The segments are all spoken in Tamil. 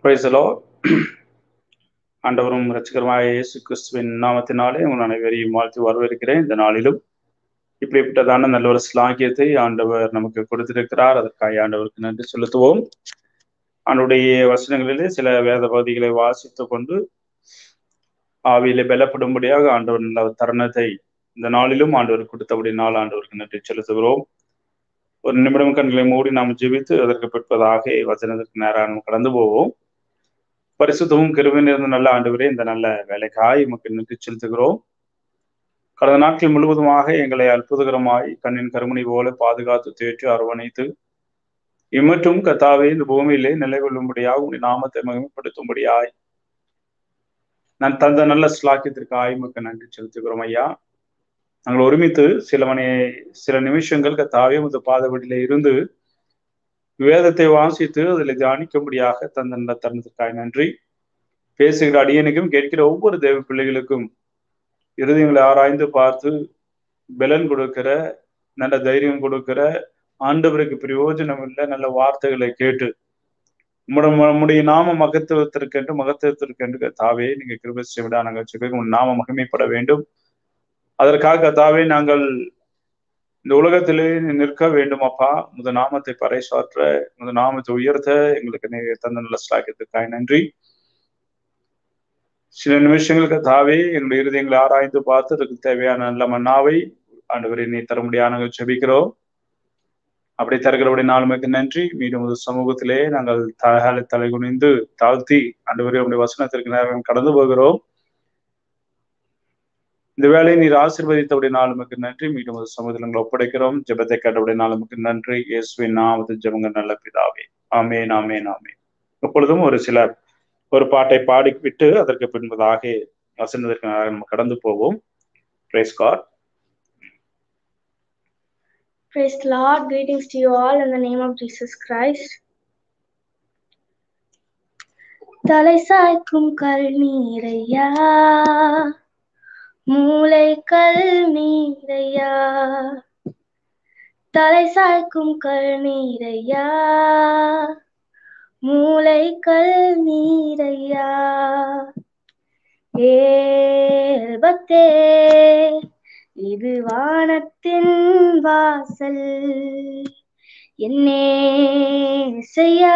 பிரைசலோ ஆண்டவரும் ரசிகரமாக இயேசு கிறிஸ்துவின் நாமத்தினாலே உங்கள் அனைவரையும் வாழ்த்து வரவேற்கிறேன் இந்த நாளிலும் இப்படிப்பட்டதான நல்ல ஒரு ஸ்லாகியத்தை ஆண்டவர் நமக்கு கொடுத்திருக்கிறார் அதற்காக ஆண்டவருக்கு நன்றி செலுத்துவோம் அவனுடைய வசனங்களிலே சில வேத பகுதிகளை வாசித்துக் கொண்டு ஆவியிலே பலப்படும்படியாக ஆண்டவர் நல்ல தருணத்தை இந்த நாளிலும் ஆண்டவர் கொடுத்தபடி நாள் ஆண்டவருக்கு நன்றி செலுத்துகிறோம் ஒரு நிமிடம் கண்களை மூடி நாம் ஜெபித்து அதற்கு பிற்பதாக வசனத்திற்கு நேராக நாம் கடந்து போவோம் பரிசுத்தமும் கிருபை நிறைந்த நல்ல ஆண்டவரே இந்த நல்ல வேலைக்காய் நமக்கு நன்றி செலுத்துகிறோம் கடந்த நாட்கள் முழுவதுமாக எங்களை அற்புதகரமாய் கண்ணின் கருமணி போல பாதுகாத்து தேற்றி அரவணைத்து இம்மற்றும் கத்தாவே இந்த பூமியிலே நிலை கொள்ளும்படியாக உடைய நாமத்தை மகிமைப்படுத்தும்படியாய் நான் தந்த நல்ல ஸ்லாக்கியத்திற்காய் மக்கள் நன்றி செலுத்துகிறோம் ஐயா நாங்கள் ஒருமித்து சில மணி சில நிமிஷங்கள் கத்தாவே முத பாதபடியில இருந்து வேதத்தை வாசித்து அதில் தியானிக்கும்படியாக தந்த நல்ல தருணத்திற்காய் நன்றி பேசுகிற அடியனுக்கும் கேட்கிற ஒவ்வொரு தேவ பிள்ளைகளுக்கும் இருதயங்களை ஆராய்ந்து பார்த்து பலன் கொடுக்கிற நல்ல தைரியம் கொடுக்கிற ஆண்டவருக்கு பிரயோஜனம் இல்லை நல்ல வார்த்தைகளை கேட்டு நம்முடைய நாம மகத்துவத்திற்கென்று மகத்துவத்திற்கென்று தாவே நீங்க கிருப செய்விடா நாங்கள் உன் நாம மகிமைப்பட வேண்டும் அதற்காக தாவே நாங்கள் இந்த உலகத்திலே நிற்க வேண்டும் அப்பா முத நாமத்தை பறைசாற்ற முத நாமத்தை உயர்த்த எங்களுக்கு தந்த நல்ல ஸ்லாக்கியத்துக்காக நன்றி சில நிமிஷங்களுக்கு தாவே எங்களுடைய இருதயங்களை ஆராய்ந்து பார்த்து அதுக்கு தேவையான நல்ல மன்னாவை ஆண்டவரை நீ தர முடியாது நாங்கள் செபிக்கிறோம் அப்படி தருகிறபடி நாளுமைக்கு நன்றி மீண்டும் ஒரு சமூகத்திலே நாங்கள் தலை தலை குனிந்து தாழ்த்தி ஆண்டவரே உடைய வசனத்திற்கு நேரம் கடந்து போகிறோம் இந்த வேலையை நீர் ஆசிர்வதித்தவுடைய நாளுமுக்கு நன்றி மீண்டும் ஒரு சமுதிரங்களை ஒப்படைக்கிறோம் ஜெபத்தை கேட்டவுடைய நாளுமுக்கு நன்றி இயேசுவின் நாமது ஜெபங்க நல்ல பிதாவே ஆமேன் ஆமேன் ஆமேன் எப்பொழுதும் ஒரு சில ஒரு பாட்டை பாடி விட்டு அதற்கு பின்பதாக வசனத்திற்கு நம்ம கடந்து போவோம் praise God Praise the Lord. Greetings to you all in the name of Jesus Christ. தலை சாய்க்கும் கல் நீரையா மூளை கல் நீரையா தலை சாய்க்கும் கல் நீரையா மூளை கல் நீரையா ஏல்பத்தே இது வானத்தின் வாசல் என்னே செய்யா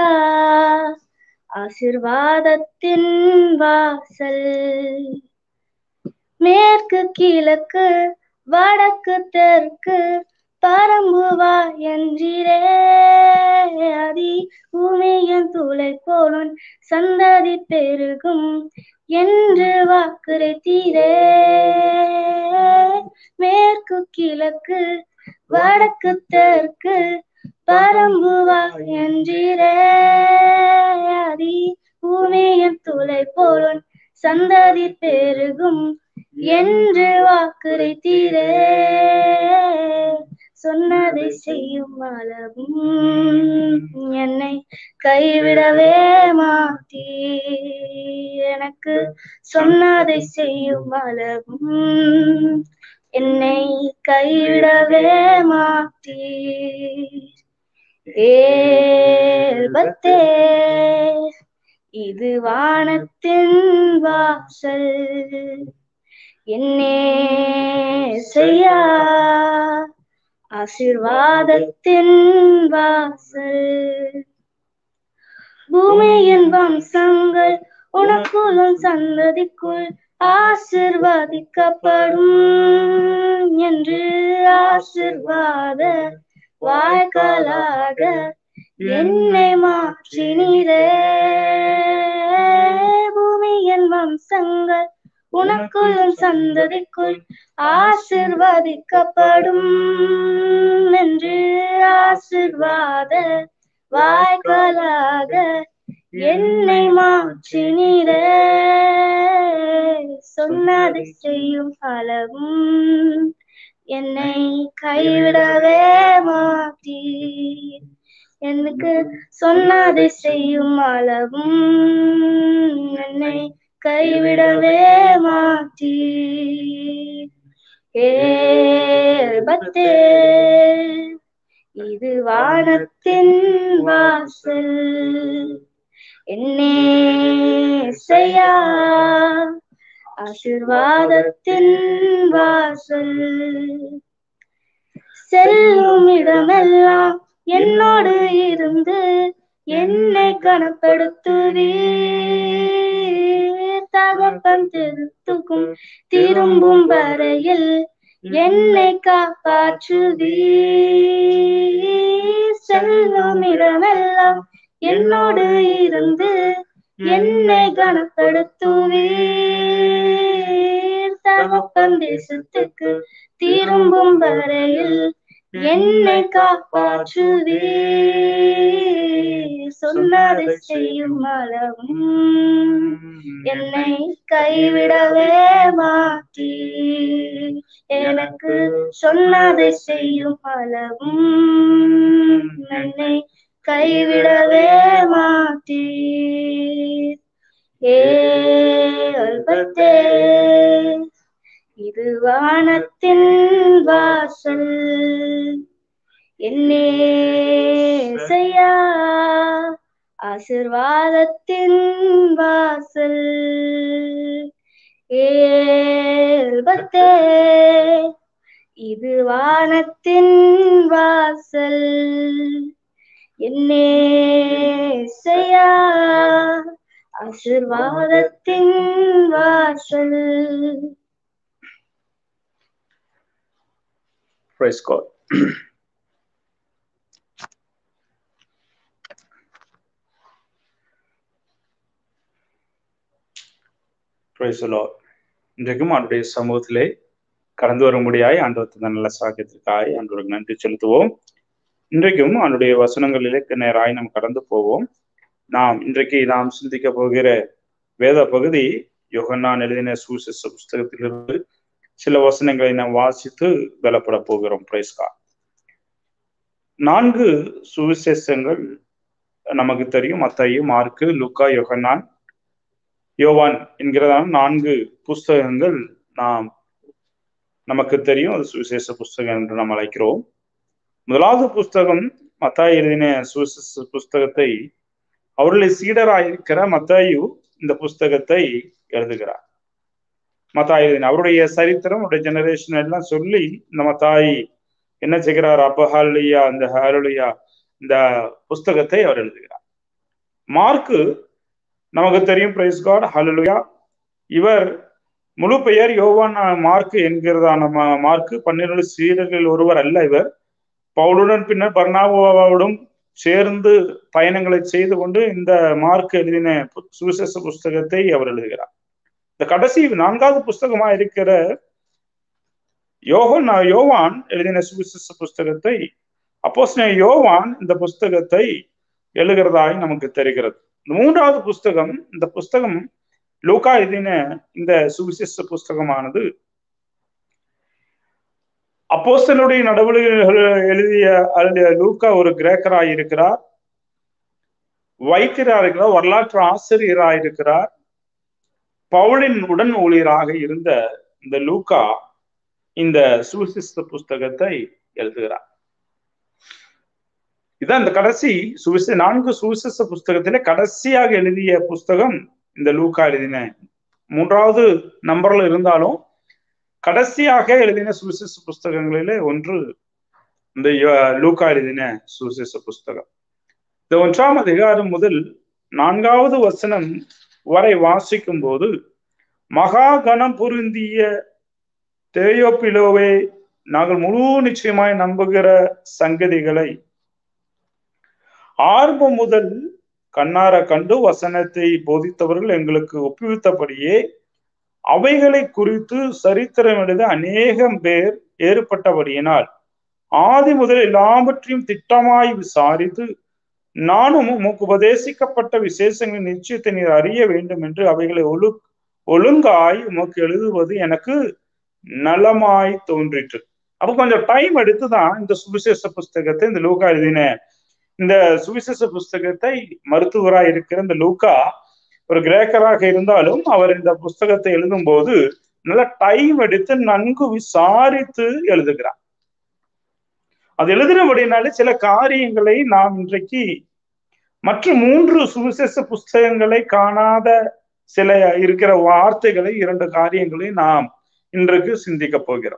ஆசிர்வாதத்தின் வாசல் மேற்கு கிழக்கு வடக்கு தெற்கு பரம்புவா என்றிரே அதி பூமியின் துளை போலும் சந்ததி பெருகும் என்று வாக்குரைத்தீரே மேற்கு கிழக்கு வடக்கு தெற்கு பரம்புவா என்றிரே அதி பூமியின் துளை போலும் சந்ததி பெருகும் என்று வாக்குரைத்தீரே சொன்னதை செய்யும் அளவும் என்னை கைவிடவே மாட்டீ எனக்கு சொன்னதை செய்யும் அளவும் என்னை கைவிடவே மாட்டீ ஏல்பத்தே இது வானத்தின் வாசல் என்னே செய்யா ஆசிர்வாதத்தின் வாசல் பூமியின் வம்சங்கள் உனக்குள்ளும் சந்ததிக்குள் ஆசிர்வதிக்கப்படும் என்று ஆசிர்வாத வாய்க்காலாக என்னை மாற்றினீரே பூமியின் வம்சங்கள் உனக்குள்ளும் சந்ததிக்குள் ஆசிர்வதிக்கப்படும் என்று ஆசிர்வாத வாய்க்காலாக என்னை மாற்றினீரே சொன்னதை செய்யும் அளவும் என்னை கைவிடவே மாட்டீர் எனக்கு சொன்னதை செய்யும் அளவும் என்னை கைவிடவே மாட்டீர் ஏல்பத்தே இது வானத்தின் வாசல் என்னேசையா ஆசிர்வாதத்தின் வாசல் செல்லும் இடமெல்லாம் என்னோடு இருந்து என்னை கனப்படுத்துவீர் தகப்பன் திருத்துக்கும் திரும்பும் வரையில் என்னை காப்பாற்றுவீர் செல்லும் இடமெல்லாம் என்னோடு இருந்து என்னை கனப்படுத்துவீர் தகப்பன் தேசத்துக்கு திரும்பும் வரையில் என்னை காப்பாற்றுவீர் சொன்னதை செய்யும் அளவும் என்னை கைவிடவே மாட்டீர் எனக்கு சொன்னதை செய்யும் அளவும் என்னை கைவிடவே மாட்டீர் ஏ அல்பத்தே இது வானத்தின் வாசல் என்னேசையா ஆசிர்வாதத்தின் வாசல் ஏல்பத்தே இது வானத்தின் வாசல் என்னேசையா ஆசிர்வாதத்தின் வாசல் Praise God. Praise the Lord. இன்றைக்கும் அவருடைய சமூகத்திலே கடந்து வரும்படியாய் ஆண்டவர் தந்த நல்ல சாக்கியத்திற்காய் ஆண்டவருக்கு நன்றி செலுத்துவோம் இன்றைக்கும் அவனுடைய வசனங்களிலே நேராய் நாம் கடந்து போவோம் நாம் இன்றைக்கு நாம் சிந்திக்க போகிற வேத பகுதி யோகன்னான் எழுதின சுவிசேஷ புஸ்தகத்திலிருந்து சில வசனங்களை நாம் வாசித்து பலப்பட போகிறோம் பிரைஸ்கா நான்கு சுவிசேஷங்கள் நமக்கு தெரியும் மத்தையு மார்க்கு லுக்கா யோகன்னான் யோவான் என்கிறதான நான்கு புஸ்தகங்கள் நாம் நமக்கு தெரியும் அது சுவிசேஷ புஸ்தகம் என்று நாம் அழைக்கிறோம் முதலாவது புஸ்தகம் மத்தாய் எழுதின சுவிசேஷ புஸ்தகத்தை அவர்களை சீடராயிருக்கிற மத்தாயு இந்த புஸ்தகத்தை எழுதுகிறார் மத்தாய் எழுதின அவருடைய சரித்திரம் அவருடைய ஜெனரேஷன் எல்லாம் சொல்லி இந்த மத்தாய் என்ன செய்கிறார் அப்ப ஹாலியா இந்த ஹாலுலியா இந்த புஸ்தகத்தை அவர் எழுதுகிறார் மார்க்கு நமக்கு தெரியும் பிரைஸ் காட் ஹாலுலியா இவர் முழு பெயர் யோவான் மார்க்கு என்கிறதான மார்க்கு பன்னிரண்டு சீடர்களில் ஒருவர் அல்ல இவர் பவுலுடன் பின்னர் பர்ணாவோடும் சேர்ந்து பயணங்களை செய்து கொண்டு இந்த மார்க் எழுதின சுவிசேஷ புஸ்தகத்தை அவர் எழுதுகிறார் இந்த கடைசி நான்காவது புஸ்தகமா இருக்கிற யோகன் யோவான் எழுதின சுவிசேஷ புஸ்தகத்தை அப்போஸ் யோவான் இந்த புஸ்தகத்தை எழுதுகிறதாய் நமக்கு தெரிகிறது இந்த மூன்றாவது புஸ்தகம் இந்த புஸ்தகம் லூகா எழுதின இந்த சுவிசேஷ புஸ்தகமானது அப்போஸ்தனுடைய நடவடிக்கைகள் எழுதிய எழுதிய லூக்கா ஒரு கிரேக்கராய் இருக்கிறார் வைத்தியராக இருக்கிறார் வரலாற்று ஆசிரியராக இருக்கிறார் பவுலின் உடன் ஊழியராக இருந்த இந்த லூக்கா இந்த சுவிசிஸ்த புஸ்தகத்தை எழுதுகிறார் இதான் இந்த கடைசி சுவிச நான்கு சுவிசேஷ புஸ்தகத்திலே கடைசியாக எழுதிய புஸ்தகம் இந்த லூக்கா எழுதின மூன்றாவது நம்பர்ல இருந்தாலும் கடைசியாக எழுதின சுவிசேஷ புஸ்தகங்களிலே ஒன்று இந்த லூக்கா எழுதின சுவிசேஷ புஸ்தகம் இந்த ஒன்றாம் அதிகாரம் முதல் நான்காவது வசனம் வரை வாசிக்கும் போது மகா கணம் பொருந்திய தேயோப்பிலோவே நாங்கள் முழு நிச்சயமாய் நம்புகிற சங்கதிகளை ஆரம்பம் முதல் கண்ணார கண்டு வசனத்தை போதித்தவர்கள் எங்களுக்கு ஒப்புவித்தபடியே அவைகளை குறித்து சரித்திரம் எழுத அநேகம் பேர் ஏற்பட்டபடியினால் ஆதி முதல் எல்லாவற்றையும் திட்டமாய் விசாரித்து நானும் உமக்கு உபதேசிக்கப்பட்ட விசேஷங்களின் நிச்சயத்தை நீர் அறிய வேண்டும் என்று அவைகளை ஒழு ஒழுங்காய் உமக்கு எழுதுவது எனக்கு நலமாய் தோன்றிற்று அப்ப கொஞ்சம் டைம் எடுத்துதான் இந்த சுவிசேஷ புஸ்தகத்தை இந்த லூகா எழுதின இந்த சுவிசேஷ புஸ்தகத்தை மருத்துவராய் இருக்கிற இந்த லூக்கா ஒரு கிரேக்கராக இருந்தாலும் அவர் இந்த புஸ்தகத்தை எழுதும் போது நல்ல டைம் எடுத்து நன்கு விசாரித்து எழுதுகிறார் அது எழுதினபடினாலே சில காரியங்களை நாம் இன்றைக்கு மற்ற மூன்று சுவிசேஷ புஸ்தகங்களை காணாத சில இருக்கிற வார்த்தைகளை இரண்டு காரியங்களை நாம் இன்றைக்கு சிந்திக்க போகிறோம்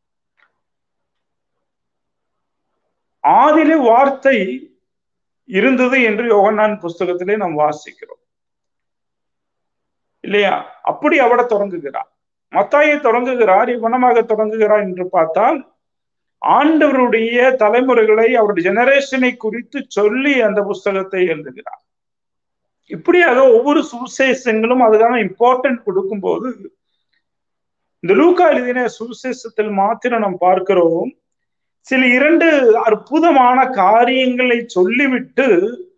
ஆதிலே வார்த்தை இருந்தது என்று யோகன்னான் புஸ்தகத்திலே நாம் வாசிக்கிறோம் இல்லையா அப்படி அவட தொடங்குகிறார் மத்தாயை தொடங்குகிறார் இவ்வனமாக தொடங்குகிறார் என்று பார்த்தால் ஆண்டவருடைய தலைமுறைகளை அவருடைய ஜெனரேஷனை குறித்து சொல்லி அந்த புஸ்தகத்தை எழுதுகிறார் இப்படியாக ஒவ்வொரு சுவிசேஷங்களும் அதுக்கான இம்பார்ட்டன்ட் கொடுக்கும்போது இந்த லூக்கா எழுதின சுவிசேஷத்தில் மாத்திரம் நாம் பார்க்கிறோம் சில இரண்டு அற்புதமான காரியங்களை சொல்லிவிட்டு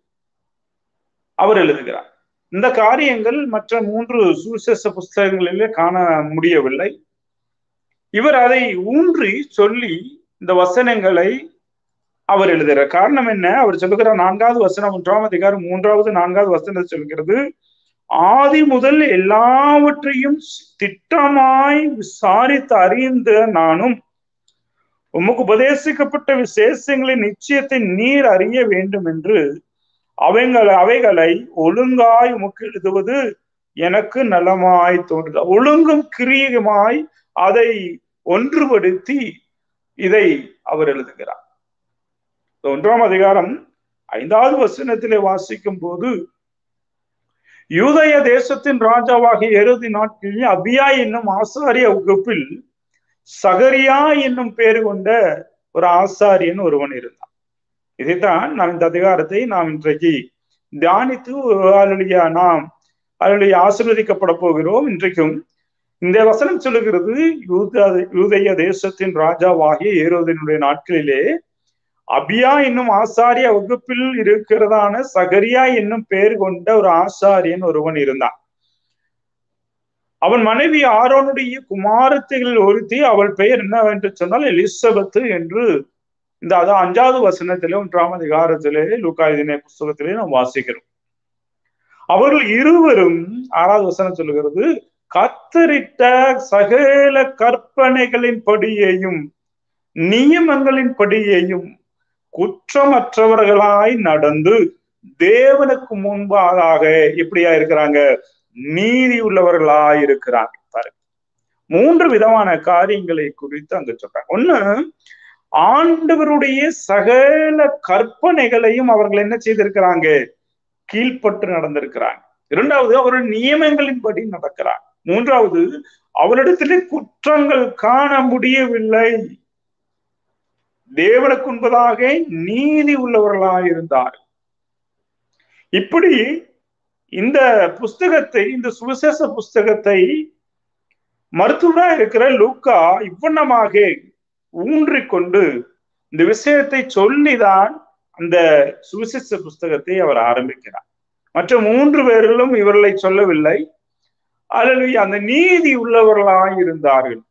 அவர் எழுதுகிறார் இந்த காரியங்கள் மற்ற மூன்று சுவிசேஷ புஸ்தகங்களிலே காண முடியவில்லை இவர் அதை ஊன்றி சொல்லி இந்த வசனங்களை அவர் எழுதுகிறார் காரணம் என்ன அவர் சொல்லுகிறார் நான்காவது வசனம் ஒன்றாம் அதிகாரம் மூன்றாவது நான்காவது வசனத்தை சொல்கிறது ஆதி முதல் எல்லாவற்றையும் திட்டமாய் விசாரித்து அறிந்த நானும் உமக்கு உபதேசிக்கப்பட்ட விசேஷங்களின் நிச்சயத்தை நீர் அறிய வேண்டும் என்று அவைகள் அவைகளை ஒழுங்காய் உமக்கு எழுதுவது எனக்கு நலமாய் தோன்றுது ஒழுங்கும் கிரியமாய் அதை ஒன்றுபடுத்தி இதை அவர் எழுதுகிறார் ஒன்றாம் அதிகாரம் ஐந்தாவது வசனத்திலே வாசிக்கும் போது யூதய தேசத்தின் ராஜாவாகிய எருதி நாட்களில் அபியா என்னும் ஆசாரிய வகுப்பில் சகரியா என்னும் பேர் கொண்ட ஒரு ஆசாரியன் ஒருவன் இருந்தான் இதைத்தான் நாம் இந்த அதிகாரத்தை நாம் இன்றைக்கு தியானித்து அலுடைய நாம் அலுடைய ஆசீர்வதிக்கப்பட போகிறோம் இன்றைக்கும் இந்த வசனம் சொல்லுகிறது யூத யூதய தேசத்தின் ராஜாவாகிய ஏரோதனுடைய நாட்களிலே அபியா என்னும் ஆசாரிய வகுப்பில் இருக்கிறதான சகரியா என்னும் பெயர் கொண்ட ஒரு ஆசாரியன் ஒருவன் இருந்தான் அவன் மனைவி ஆரோனுடைய குமாரத்தைகளில் ஒருத்தி அவள் பெயர் என்னவென்று சொன்னால் எலிசபெத்து என்று இந்த அதான் அஞ்சாவது வசனத்திலே ஒன்றாம் அதிகாரத்திலே லூக்காயுதின புஸ்தகத்திலே நாம் வாசிக்கிறோம் அவர்கள் இருவரும் ஆறாவது வசனம் சொல்லுகிறது கத்தரிட்ட சகல கற்பனைகளின் படியையும் நியமங்களின் படியையும் குற்றமற்றவர்களாய் நடந்து தேவனுக்கு முன்பாக எப்படியா இருக்கிறாங்க நீதி உள்ளவர்களாய் இருக்கிறாங்க பாருங்க மூன்று விதமான காரியங்களை குறித்து அங்க சொல்றாங்க ஒண்ணு ஆண்டவருடைய சகல கற்பனைகளையும் அவர்கள் என்ன செய்திருக்கிறாங்க கீழ்பட்டு நடந்திருக்கிறாங்க இரண்டாவது அவருடைய நியமங்களின்படி நடக்கிறாங்க மூன்றாவது அவரிடத்திலே குற்றங்கள் காண முடியவில்லை தேவனுக்கு உண்பதாக நீதி உள்ளவர்களாக இருந்தார் இப்படி இந்த புஸ்தகத்தை இந்த சுவிசேஷ புஸ்தகத்தை மருத்துவரா இருக்கிற லூக்கா இவ்வண்ணமாக ஊன்றிக்கொண்டு இந்த விஷயத்தை சொல்லிதான் அந்த சுவிசேஷ புஸ்தகத்தை அவர் ஆரம்பிக்கிறார் மற்ற மூன்று பேரிலும் இவர்களை சொல்லவில்லை அல்லது அந்த நீதி உள்ளவர்களாக இருந்தார்கள்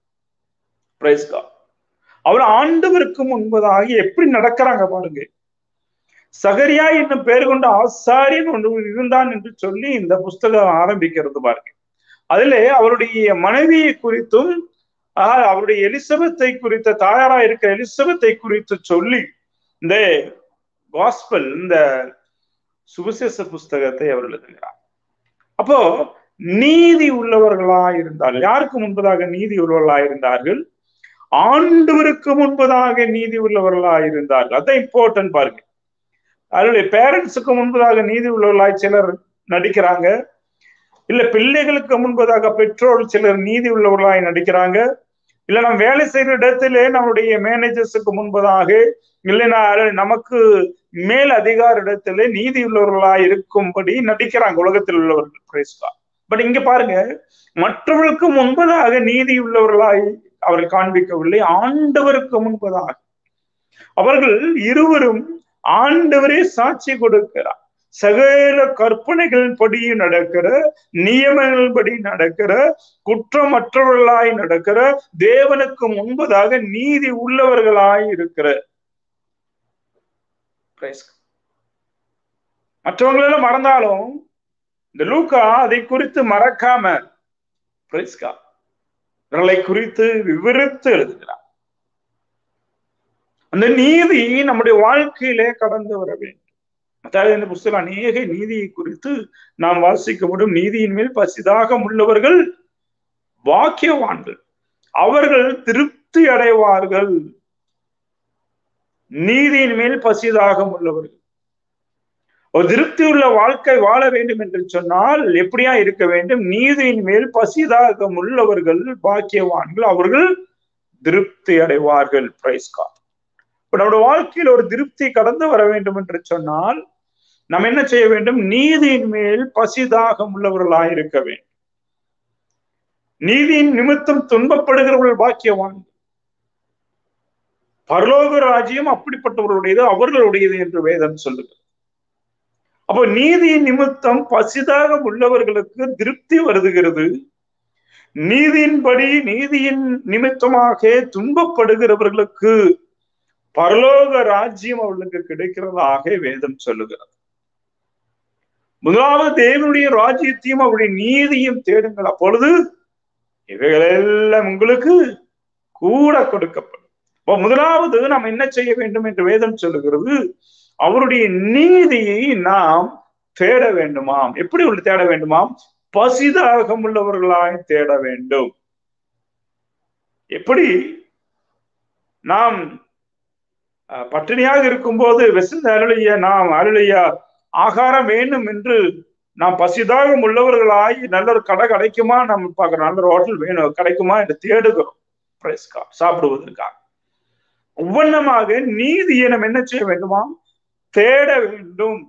அவர் ஆண்டவருக்கு முன்பதாக எப்படி நடக்கிறாங்க பாருங்க சகரியா என்னும் பெயர் கொண்ட ஆசாரியன் ஒன்று இருந்தான் என்று சொல்லி இந்த புஸ்தகம் ஆரம்பிக்கிறது பாருங்க அதுல அவருடைய மனைவியை குறித்தும் அவருடைய எலிசபெத்தை குறித்த தாயாரா இருக்கிற எலிசபெத்தை குறித்து சொல்லி இந்த காஸ்பல் இந்த சுவிசேஷ புஸ்தகத்தை அவர் எழுதுகிறார் அப்போ நீதி உள்ளவர்களா இருந்தார்கள் யாருக்கு முன்பதாக நீதி உள்ளவர்களா இருந்தார்கள் ஆண்டவருக்கு முன்பதாக நீதி உள்ளவர்களா இருந்தார்கள் அதான் இம்பார்ட்டன்ட் பாருங்க அதனுடைய பேரண்ட்ஸுக்கு முன்பதாக நீதி உள்ளவர்களாய் சிலர் நடிக்கிறாங்க இல்ல பிள்ளைகளுக்கு முன்பதாக பெற்றோர் சிலர் நீதி உள்ளவர்களாய் நடிக்கிறாங்க இல்ல நம்ம வேலை செய்யற இடத்திலே நம்முடைய மேனேஜர்ஸுக்கு முன்பதாக இல்லைன்னா நமக்கு மேல் அதிகார இடத்துல நீதி உள்ளவர்களாய் இருக்கும்படி நடிக்கிறாங்க உலகத்தில் உள்ளவர்கள் பிரேஸ்கா பட் இங்க பாருங்க மற்றவர்களுக்கு முன்பதாக நீதி உள்ளவர்களாய் அவர்கள் காண்பிக்கவில்லை ஆண்டவருக்கு முன்பதாக அவர்கள் இருவரும் ஆண்டவரே சாட்சி கொடுக்கிறார் சகல கற்பனைகள் படி நடக்கிற நியமங்கள் படி நடக்கிற குற்றமற்றவர்களாய் நடக்கிற தேவனுக்கு முன்பதாக நீதி உள்ளவர்களாய் இருக்கிற மற்றவங்களெல்லாம் மறந்தாலும் இந்த லூக்கா அதை குறித்து மறக்காம இவர்களை குறித்து விவரித்து எழுதுகிறார் அந்த நீதி நம்முடைய வாழ்க்கையிலே கடந்து வர வேண்டும் அதாவது இந்த புஸ்தகம் அநேக நீதியை குறித்து நாம் வாசிக்கப்படும் நீதியின் மேல் பசிதாக உள்ளவர்கள் வாக்கியவான்கள் அவர்கள் திருப்தி அடைவார்கள் நீதியின் மேல் பசிதாக உள்ளவர்கள் ஒரு திருப்தி உள்ள வாழ்க்கை வாழ வேண்டும் என்று சொன்னால் எப்படியா இருக்க வேண்டும் நீதியின் மேல் பசிதாக உள்ளவர்கள் பாக்கியவான்கள் அவர்கள் திருப்தி அடைவார்கள் பிரைஸ்கா இப்ப நம்முடைய வாழ்க்கையில் ஒரு திருப்தி கடந்து வர வேண்டும் என்று சொன்னால் நம்ம என்ன செய்ய வேண்டும் நீதியின் மேல் பசிதாக உள்ளவர்களாக இருக்க வேண்டும் நீதியின் நிமித்தம் துன்பப்படுகிறவர்கள் பாக்கியவான்கள் பரலோக ராஜ்யம் அப்படிப்பட்டவர்களுடையது அவர்களுடையது என்று வேதம் சொல்லுகிறது அப்போ நீதியின் நிமித்தம் பசிதாக உள்ளவர்களுக்கு திருப்தி வருதுகிறது நீதியின்படி நீதியின் நிமித்தமாக துன்பப்படுகிறவர்களுக்கு பரலோக ராஜ்யம் அவர்களுக்கு கிடைக்கிறதாக வேதம் சொல்லுகிறது முதலாவது தேவனுடைய ராஜ்யத்தையும் அவருடைய நீதியும் தேடுங்கள் அப்பொழுது இவைகளெல்லாம் உங்களுக்கு கூட கொடுக்கப்படும் இப்போ முதலாவது நாம் என்ன செய்ய வேண்டும் என்று வேதம் சொல்லுகிறது அவருடைய நீதியை நாம் தேட வேண்டுமாம் எப்படி உள்ள தேட வேண்டுமாம் பசிதாகம் உள்ளவர்களாய் தேட வேண்டும் எப்படி நாம் பட்டினியாக இருக்கும்போது வெசந்த அருளைய நாம் அருளைய ஆகாரம் வேண்டும் என்று நாம் பசிதாகம் உள்ளவர்களாய் நல்ல ஒரு கடை கிடைக்குமா நம்ம பார்க்கிறோம் நல்ல ஒரு ஹோட்டல் வேணும் கிடைக்குமா என்று தேடுகிறோம் சாப்பிடுவதற்காக ஒவ்வொன்னமாக நீதியை நம்ம என்ன செய்ய வேண்டுமா தேட வேண்டும்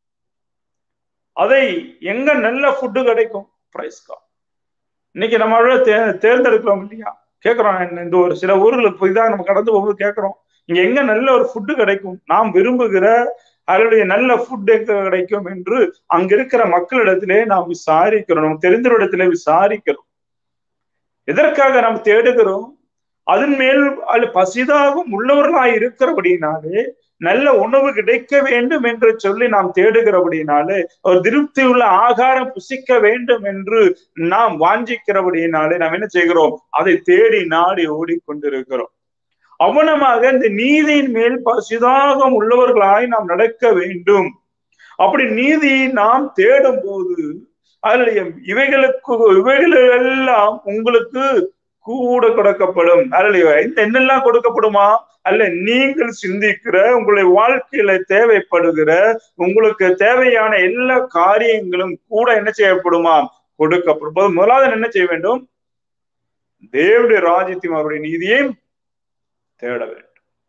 அதை எங்க நல்ல ஃபுட்டு கிடைக்கும் பிரைஸ்கா இன்னைக்கு நம்ம தே தேர்ந்தெடுக்கிறோம் இல்லையா கேட்கிறோம் இந்த ஒரு சில ஊர்களுக்கு போய் தான் நம்ம கடந்து போகும்போது கேட்கிறோம் இங்க எங்க நல்ல ஒரு ஃபுட்டு கிடைக்கும் நாம் விரும்புகிற அதனுடைய நல்ல ஃபுட் எங்க கிடைக்கும் என்று அங்க இருக்கிற மக்களிடத்திலே நாம் விசாரிக்கிறோம் நம்ம தெரிந்தவரிடத்திலே விசாரிக்கிறோம் எதற்காக நாம் தேடுகிறோம் அதன் மேல் அது பசிதாகவும் உள்ளவர்களாய் இருக்கிறபடினாலே நல்ல உணவு கிடைக்க வேண்டும் என்று சொல்லி நாம் தேடுகிறபடினாலே ஒரு திருப்தி உள்ள ஆகாரம் புசிக்க வேண்டும் என்று நாம் வாஞ்சிக்கிறபடினாலே நாம் என்ன செய்கிறோம் அதை தேடி நாடி ஓடிக்கொண்டிருக்கிறோம் அவனமாக இந்த நீதியின் மேல் பசிதாகம் உள்ளவர்களாய் நாம் நடக்க வேண்டும் அப்படி நீதியை நாம் தேடும் போது அதனுடைய இவைகளுக்கு இவைகள் எல்லாம் உங்களுக்கு கூட கொடுக்கப்படும் அதுல என்னெல்லாம் கொடுக்கப்படுமா அல்ல நீங்கள் சிந்திக்கிற உங்களுடைய வாழ்க்கையில தேவைப்படுகிற உங்களுக்கு தேவையான எல்லா காரியங்களும் கூட என்ன செய்யப்படுமா கொடுக்கப்படும் முதலாவது என்ன செய்ய வேண்டும் தேவனுடைய ராஜ்யத்தையும் அவருடைய நீதியையும் தேட வேண்டும்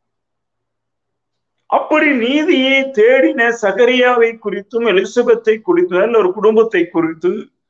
அப்படி நீதியை தேடின சகரியாவை குறித்தும் எலிசபெத்தை குறித்தும் நல்ல ஒரு குடும்பத்தை குறித்து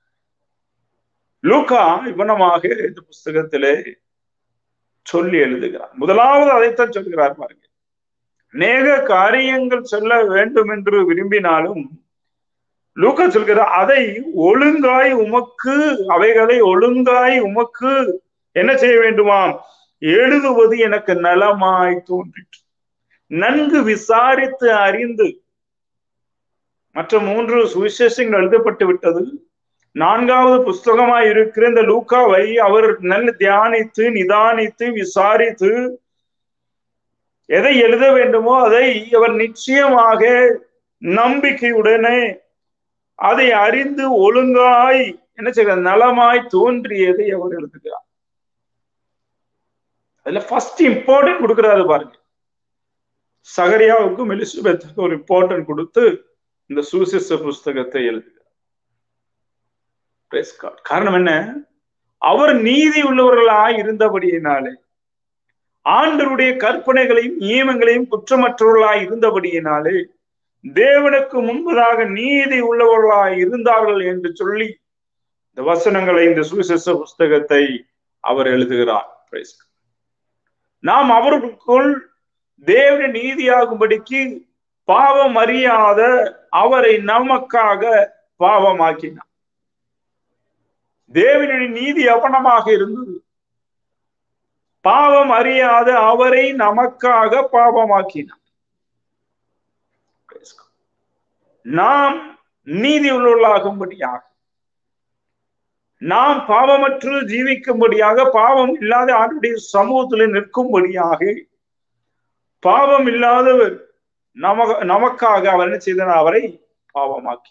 லூகா இவனமாக இந்த புஸ்தகத்திலே சொல்லி எழுதுகிறார் முதலாவது அதைத்தான் சொல்கிறார் பாருங்க அநேக காரியங்கள் சொல்ல வேண்டும் என்று விரும்பினாலும் லூக்கா சொல்கிறார் அதை ஒழுங்காய் உமக்கு அவைகளை ஒழுங்காய் உமக்கு என்ன செய்ய வேண்டுமாம் எழுதுவது எனக்கு நலமாய் தோன்றிற்று நன்கு விசாரித்து அறிந்து மற்ற மூன்று சுவிசேஷங்கள் எழுதப்பட்டு விட்டது நான்காவது புஸ்தகமாய் இருக்கிற இந்த லூக்காவை அவர் நல்ல தியானித்து நிதானித்து விசாரித்து எதை எழுத வேண்டுமோ அதை அவர் நிச்சயமாக நம்பிக்கையுடனே அதை அறிந்து ஒழுங்காய் என்ன செய்ய நலமாய் தோன்றியதை அவர் எழுதுகிறார் அதுல ஃபர்ஸ்ட் இம்பார்ட்டன்ட் கொடுக்கிறாரு பாருங்க சகரியாவுக்கும் எலிசபெத்துக்கும் ஒரு இம்பார்ட்டன்ட் கொடுத்து இந்த சுவிசேஷ புஸ்தகத்தை எழுதுகிறார் காரணம் என்ன அவர் நீதி உள்ளவர்களாய் இருந்தபடியினாலே ஆண்டருடைய கற்பனைகளையும் நியமங்களையும் குற்றமற்றவர்களாய் இருந்தபடியினாலே தேவனுக்கு முன்பதாக நீதி உள்ளவர்களாய் இருந்தார்கள் என்று சொல்லி இந்த வசனங்களை இந்த சுவிசேஷ புஸ்தகத்தை அவர் எழுதுகிறார் நாம் அவர்களுக்குள் தேவன நீதியாகும்படிக்கு பாவம் அறியாத அவரை நமக்காக பாவமாக்கினார் தேவனுடைய நீதி அவனமாக இருந்தது பாவம் அறியாத அவரை நமக்காக பாவமாக்கினார் நாம் நீதி உள்ளவர்களாகும்படியாக நாம் பாவமற்று ஜீவிக்கும்படியாக பாவம் இல்லாத ஆண்டுடைய சமூகத்தில் நிற்கும்படியாக பாவம் இல்லாதவர் நம நமக்காக அவர் என்ன செய்தார் அவரை பாவமாக்கினார்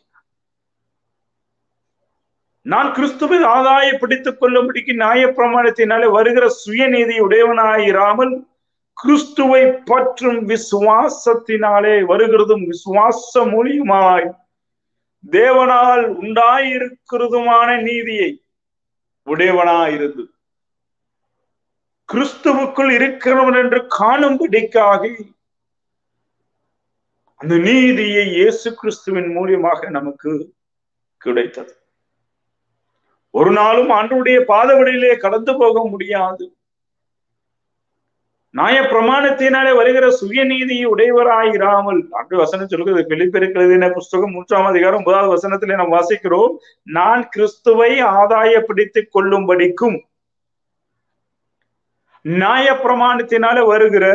நான் கிறிஸ்துவை ஆதாய பிடித்துக் கொள்ளும்படிக்கு நியாய பிரமாணத்தினாலே வருகிற சுயநீதி உடையவனாயிராமல் கிறிஸ்துவை பற்றும் விசுவாசத்தினாலே வருகிறதும் விசுவாச மூலியமாய் தேவனால் உண்டாயிருக்கிறதுமான நீதியை உடையவனாயிருந்து கிறிஸ்துவுக்குள் இருக்கிறவன் என்று காணும்படிக்காக அந்த நீதியை இயேசு கிறிஸ்துவின் மூலியமாக நமக்கு கிடைத்தது ஒரு நாளும் ஆண்டுடைய பாதவடியிலே கடந்து போக முடியாது நியாய பிரமாணத்தினாலே வருகிற சுயநீதி உடையவராயிராமல் ஆண்டு வசனம் சொல்கிறது வெளிப்பெருக்கிறது புஸ்தகம் மூன்றாம் அதிகாரம் முதலாவது வசனத்திலே நாம் வாசிக்கிறோம் நான் கிறிஸ்துவை ஆதாயப்படுத்திக் கொள்ளும்படிக்கும் நியாய பிரமாணத்தினால வருகிற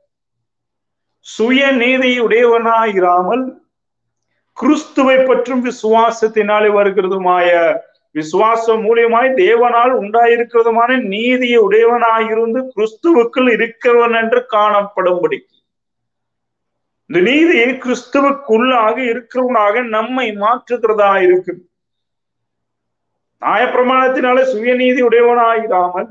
சுயநீதி உடையவனாயிராமல் கிறிஸ்துவை பற்றும் விசுவாசத்தினாலே வருகிறதுமாய விசுவாசம் மூலியமாய் தேவனால் உண்டாயிருக்கிறதுமான நீதியை உடையவனாயிருந்து கிறிஸ்துவுக்குள் இருக்கிறவன் என்று காணப்படும்படி இந்த நீதியை கிறிஸ்துவுக்குள்ளாக இருக்கிறவனாக நம்மை மாற்றுகிறதா இருக்கு நியாயப்பிரமாணத்தினால சுயநீதி உடையவனாயிராமல்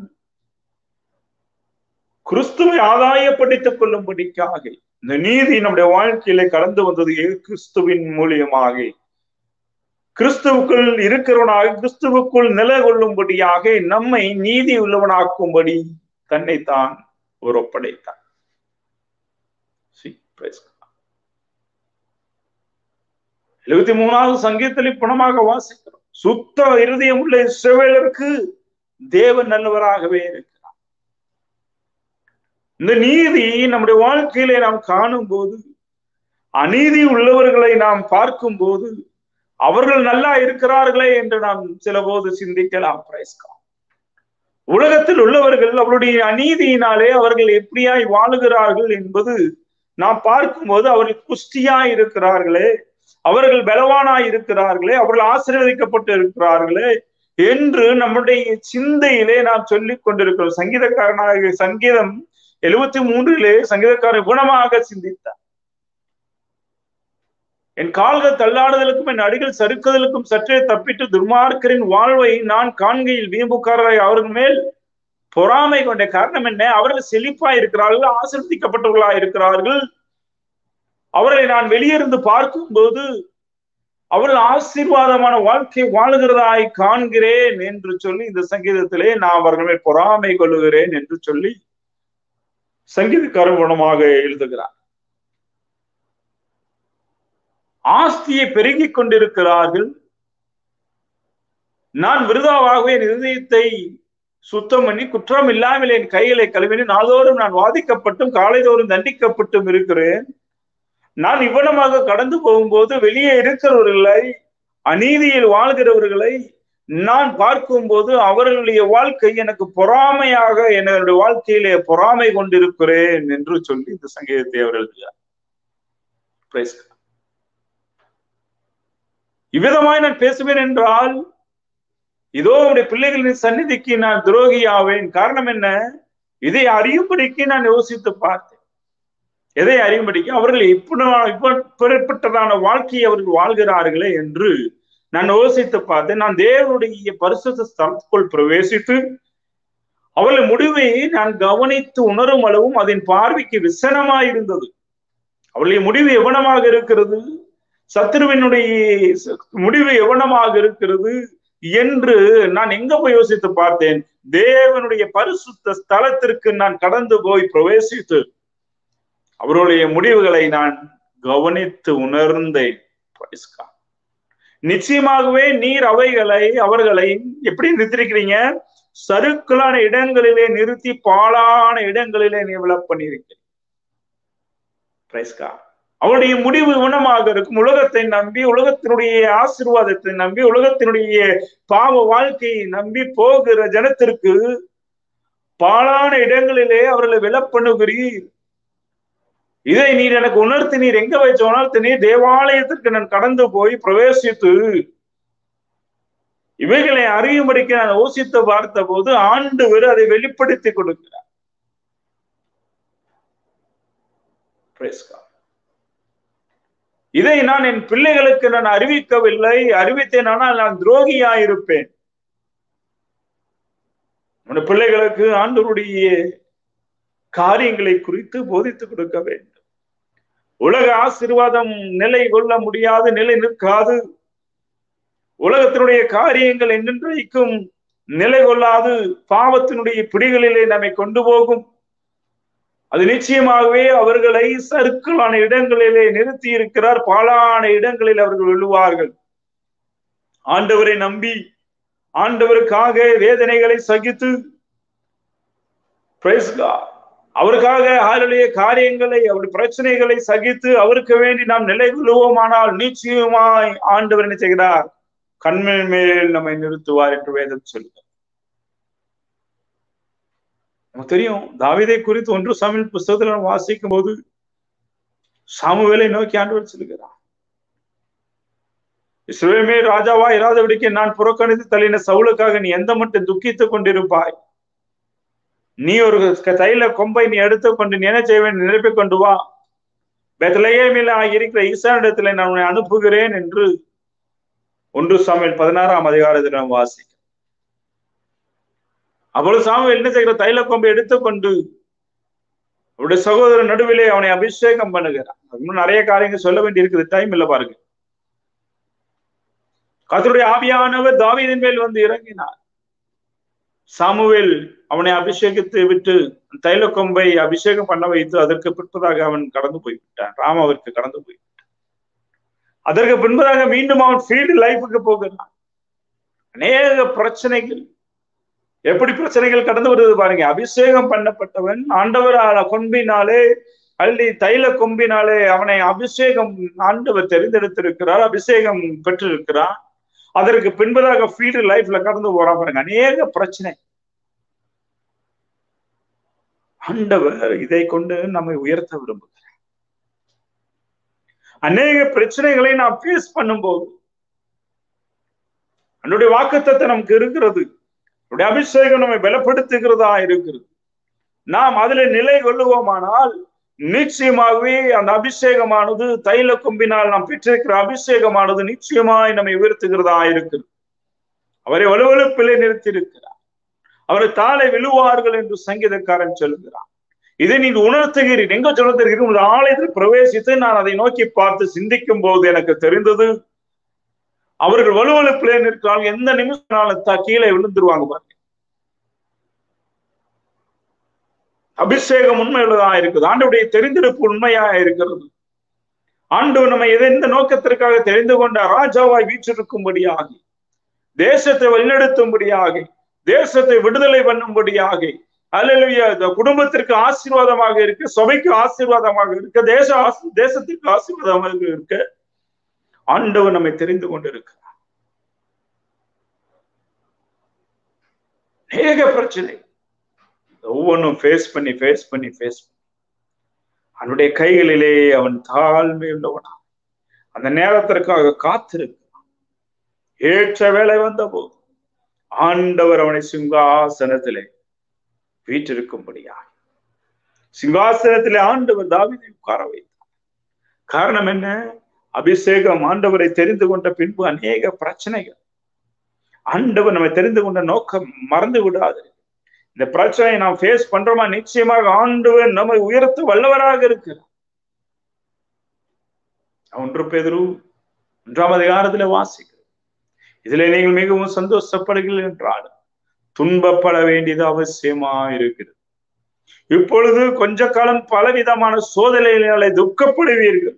கிறிஸ்துவை ஆதாயப்படுத்திக் கொள்ளும்படிக்காக இந்த நீதி நம்முடைய வாழ்க்கையில கடந்து வந்தது கிறிஸ்துவின் மூலியமாக கிறிஸ்துவுக்குள் இருக்கிறவனாக கிறிஸ்துவுக்குள் நிலை கொள்ளும்படியாக நம்மை நீதி உள்ளவனாக்கும்படி தன்னைத்தான் ஒரு ஒப்படைத்தான் எழுபத்தி மூணாவது சங்கீதத்தில் பணமாக வாசிக்கிறோம் சுத்த இருதயம் உள்ள இஸ்ரவேலருக்கு தேவன் நல்லவராகவே இருக்கிறார் இந்த நீதி நம்முடைய வாழ்க்கையிலே நாம் காணும் போது அநீதி உள்ளவர்களை நாம் பார்க்கும் போது அவர்கள் நல்லா இருக்கிறார்களே என்று நாம் சில போது சிந்திக்கலாம் பிரைஸ்கா உலகத்தில் உள்ளவர்கள் அவருடைய அநீதியினாலே அவர்கள் எப்படியாய் வாழுகிறார்கள் என்பது நாம் பார்க்கும்போது அவர்கள் புஷ்டியாய் இருக்கிறார்களே அவர்கள் பலவானாய் இருக்கிறார்களே அவர்கள் ஆசீர்வதிக்கப்பட்டு இருக்கிறார்களே என்று நம்முடைய சிந்தையிலே நாம் சொல்லிக் கொண்டிருக்கிறோம் சங்கீதக்காரனாக சங்கீதம் எழுபத்தி மூன்றிலே சங்கீதக்காரன் குணமாக சிந்தித்தார் என் கால்கள் தள்ளாடுதலுக்கும் என் அடிகள் சறுக்குதலுக்கும் சற்றே தப்பிட்டு துர்மார்க்கரின் வாழ்வை நான் காண்கையில் வீம்புக்காரரை அவர்கள் மேல் பொறாமை கொண்ட காரணம் என்ன அவர்கள் செழிப்பா இருக்கிறார்கள் ஆசிர்வதிக்கப்பட்டவர்களா இருக்கிறார்கள் அவர்களை நான் வெளியிருந்து பார்க்கும் போது அவர்கள் ஆசீர்வாதமான வாழ்க்கை வாழுகிறதாய் காண்கிறேன் என்று சொல்லி இந்த சங்கீதத்திலே நான் அவர்கள் மேல் பொறாமை கொள்ளுகிறேன் என்று சொல்லி சங்கீதக்காரன் குணமாக எழுதுகிறார் ஆஸ்தியை பெருகிக் கொண்டிருக்கிறார்கள் நான் விருதாவாகவே என் இருதயத்தை சுத்தம் பண்ணி குற்றம் இல்லாமல் என் கைகளை கழுவினேன் நாள்தோறும் நான் வாதிக்கப்பட்டும் காலைதோறும் தண்டிக்கப்பட்டும் இருக்கிறேன் நான் இவ்வளமாக கடந்து போகும்போது வெளியே இருக்கிறவர்களை அநீதியில் வாழ்கிறவர்களை நான் பார்க்கும்போது அவர்களுடைய வாழ்க்கை எனக்கு பொறாமையாக என்னுடைய வாழ்க்கையிலே பொறாமை கொண்டிருக்கிறேன் என்று சொல்லி இந்த சங்கீதத்தை அவர் எழுதுகிறார் இவ்விதமாய் நான் பேசுவேன் என்றால் இதோ அவருடைய பிள்ளைகளின் சந்நிதிக்கு நான் துரோகியாவேன் காரணம் என்ன இதை அறியும்படிக்கு நான் யோசித்து பார்த்தேன் எதை அறியும்படிக்கு அவர்கள் இப்படிப்பட்டதான வாழ்க்கையை அவர்கள் வாழ்கிறார்களே என்று நான் யோசித்து பார்த்தேன் நான் தேவனுடைய பரிசுத்த ஸ்தலத்துக்குள் பிரவேசித்து அவர்கள் முடிவை நான் கவனித்து உணரும் அளவும் அதன் பார்வைக்கு விசனமாயிருந்தது அவளுடைய முடிவு எவனமாக இருக்கிறது சத்ருவினுடைய முடிவு எவனமாக இருக்கிறது என்று நான் எங்க போய் யோசித்து பார்த்தேன் தேவனுடைய பரிசுத்த ஸ்தலத்திற்கு நான் கடந்து போய் பிரவேசித்து அவருடைய முடிவுகளை நான் கவனித்து உணர்ந்தேன் நிச்சயமாகவே நீர் அவைகளை அவர்களை எப்படி நிறுத்திருக்கிறீங்க சருக்களான இடங்களிலே நிறுத்தி பாழான இடங்களிலே நீ விளப் பண்ணியிருக்கிறீங்க அவருடைய முடிவு குணமாக இருக்கும் உலகத்தை நம்பி உலகத்தினுடைய ஆசிர்வாதத்தை நம்பி உலகத்தினுடைய பாவ வாழ்க்கையை நம்பி போகிற ஜனத்திற்கு பாழான இடங்களிலே அவர்களை விலப்பண்ணுகிறீர் இதை நீர் எனக்கு உணர்த்தி நீர் எங்க வச்சு உணர்த்தி நீர் தேவாலயத்திற்கு நான் கடந்து போய் பிரவேசித்து இவைகளை அறியும்படிக்கு நான் யோசித்து பார்த்த போது ஆண்டு அதை வெளிப்படுத்தி கொடுக்கிறார் இதை நான் என் பிள்ளைகளுக்கு நான் அறிவிக்கவில்லை அறிவித்தேன் ஆனால் நான் துரோகியாயிருப்பேன் நம்முடைய பிள்ளைகளுக்கு ஆண்டவருடைய காரியங்களை குறித்து போதித்துக் கொடுக்க வேண்டும் உலக ஆசீர்வாதம் நிலை கொள்ள முடியாது நிலை நிற்காது உலகத்தினுடைய காரியங்கள் என்றென்றைக்கும் நிலை கொள்ளாது பாவத்தினுடைய பிடிகளிலே நம்மை கொண்டு போகும் அது நிச்சயமாகவே அவர்களை சருக்களான இடங்களிலே நிறுத்தி இருக்கிறார் பாலான இடங்களில் அவர்கள் விழுவார்கள் ஆண்டவரை நம்பி ஆண்டவருக்காக வேதனைகளை சகித்து அவருக்காக அவருடைய காரியங்களை அவருடைய பிரச்சனைகளை சகித்து அவருக்கு வேண்டி நாம் நிலை கொள்வோமானால் நிச்சயமாய் ஆண்டவர் என்ன செய்கிறார் கண்மேல் மேல் நம்மை நிறுத்துவார் என்று வேதம் சொல்லுகிறார் நமக்கு தெரியும் தாவிதை குறித்து ஒன்று சமையல் புஸ்தகத்தில் நம்ம வாசிக்கும் போது சாமுவேலை நோக்கி ஆண்டவர் சொல்லுகிறார் இஸ்ரேமே ராஜாவா இராதபடிக்கு நான் புறக்கணித்து தள்ளின சவுளுக்காக நீ எந்த மட்டும் துக்கித்துக் கொண்டிருப்பாய் நீ ஒரு தைல கொம்பை நீ எடுத்துக்கொண்டு நீ என்ன செய்ய வேண்டும் நிரப்பிக் கொண்டு வா பெத்தலையேமில இருக்கிற ஈசானிடத்துல நான் உன்னை அனுப்புகிறேன் என்று ஒன்று சாமியல் பதினாறாம் அதிகாரத்தில் நாம் வாசிக்க அப்பொழுது சாமுவேல் என்ன செய்கிற தைல கொம்பை எடுத்துக்கொண்டு அவருடைய சகோதரர் நடுவிலே அவனை அபிஷேகம் பண்ணுகிறான் இன்னும் நிறைய காரியங்கள் சொல்ல வேண்டி இருக்குது டைம் இல்ல பாருங்க கத்தருடைய ஆவியானவர் தாவீதின் மேல் வந்து இறங்கினார் சாமுவேல் அவனை அபிஷேகித்து விட்டு தைல கொம்பை அபிஷேகம் பண்ண வைத்து அதற்கு பிற்பதாக அவன் கடந்து போய்விட்டான் ராம் அவருக்கு கடந்து போய்விட்டான் அதற்கு பின்பதாக மீண்டும் அவன் ஃபீல்டு லைஃபுக்கு போகிறான் அநேக பிரச்சனைகள் எப்படி பிரச்சனைகள் கடந்து வருது பாருங்க அபிஷேகம் பண்ணப்பட்டவன் ஆண்டவர் கொம்பினாலே அள்ளி தைல கொம்பினாலே அவனை அபிஷேகம் ஆண்டவர் தெரிந்தெடுத்திருக்கிறார் அபிஷேகம் பெற்றிருக்கிறார் அதற்கு பின்பதாக ஃபீல்டு லைஃப்ல கடந்து போறான் பாருங்க அநேக பிரச்சனை ஆண்டவர் இதை கொண்டு நம்மை உயர்த்த விரும்புகிறார் அநேக பிரச்சனைகளை நாம் ஃபேஸ் பண்ணும்போது என்னுடைய வாக்குத்தத்தை நமக்கு இருக்கிறது நம்முடைய அபிஷேகம் நம்மை பலப்படுத்துகிறதா இருக்கிறது நாம் அதுல நிலை கொள்ளுவோமானால் நிச்சயமாகவே அந்த அபிஷேகமானது தைல கொம்பினால் நாம் பெற்றிருக்கிற அபிஷேகமானது நிச்சயமாய் நம்மை உயர்த்துகிறதா இருக்கிறது அவரை வலுவலுப்பிலே நிறுத்தியிருக்கிறார் அவரை தாளை விழுவார்கள் என்று சங்கீதக்காரன் சொல்கிறார் இதை நீங்க உணர்த்துகிறீர் எங்க சொல்லுகிறீர்கள் உங்கள் ஆலயத்தில் பிரவேசித்து நான் அதை நோக்கி பார்த்து சிந்திக்கும் போது எனக்கு தெரிந்தது அவர்கள் வலுவலுப்பிலே நிற்கிறால் எந்த நிமிஷம் கீழே விழுந்துருவாங்க பாருங்க அபிஷேகம் உண்மையுள்ளதா இருக்குது ஆண்டவுடைய தெரிந்தெடுப்பு உண்மையா இருக்கிறது ஆண்டு நம்ம எந்த நோக்கத்திற்காக தெரிந்து கொண்ட ராஜாவாய் வீற்றிருக்கும்படியாக தேசத்தை வழிநடத்தும்படியாக தேசத்தை விடுதலை பண்ணும்படியாக அல்லையா குடும்பத்திற்கு ஆசீர்வாதமாக இருக்க சபைக்கு ஆசீர்வாதமாக இருக்க தேச தேசத்திற்கு ஆசீர்வாதமாக இருக்க ஆண்டவர் நம்மை தெரிந்து கொண்டிருக்கிறார் அநேக பிரச்சனை ஒவ்வொன்றும் ஃபேஸ் பண்ணி ஃபேஸ் பண்ணி ஃபேஸ் பண்ணி அவனுடைய கைகளிலே அவன் தாழ்மை உள்ளவனா அந்த நேரத்திற்காக காத்திருக்கிறான் ஏற்ற வேலை வந்த போது ஆண்டவர் அவனை சிங்காசனத்திலே வீற்றிருக்கும்படியா சிங்காசனத்திலே ஆண்டவர் தாவிதை உட்கார வைத்தார் காரணம் என்ன அபிஷேகம் ஆண்டவரை தெரிந்து கொண்ட பின்பு அநேக பிரச்சனைகள் ஆண்டவர் நம்ம தெரிந்து கொண்ட நோக்கம் மறந்து விடாது இந்த பிரச்சனையை நாம் ஃபேஸ் பண்றோமா நிச்சயமாக ஆண்டவர் நம்மை உயர்த்த வல்லவராக இருக்கிறார் ஒன்று பேதரு ஒன்றாம் அதிகாரத்துல வாசிக்கிறோம் இதுல நீங்கள் மிகவும் சந்தோஷப்படுகிறீர்கள் என்றால் துன்பப்பட வேண்டியது அவசியமா இருக்கிறது இப்பொழுது கொஞ்ச காலம் பலவிதமான சோதனைகளை துக்கப்படுவீர்கள்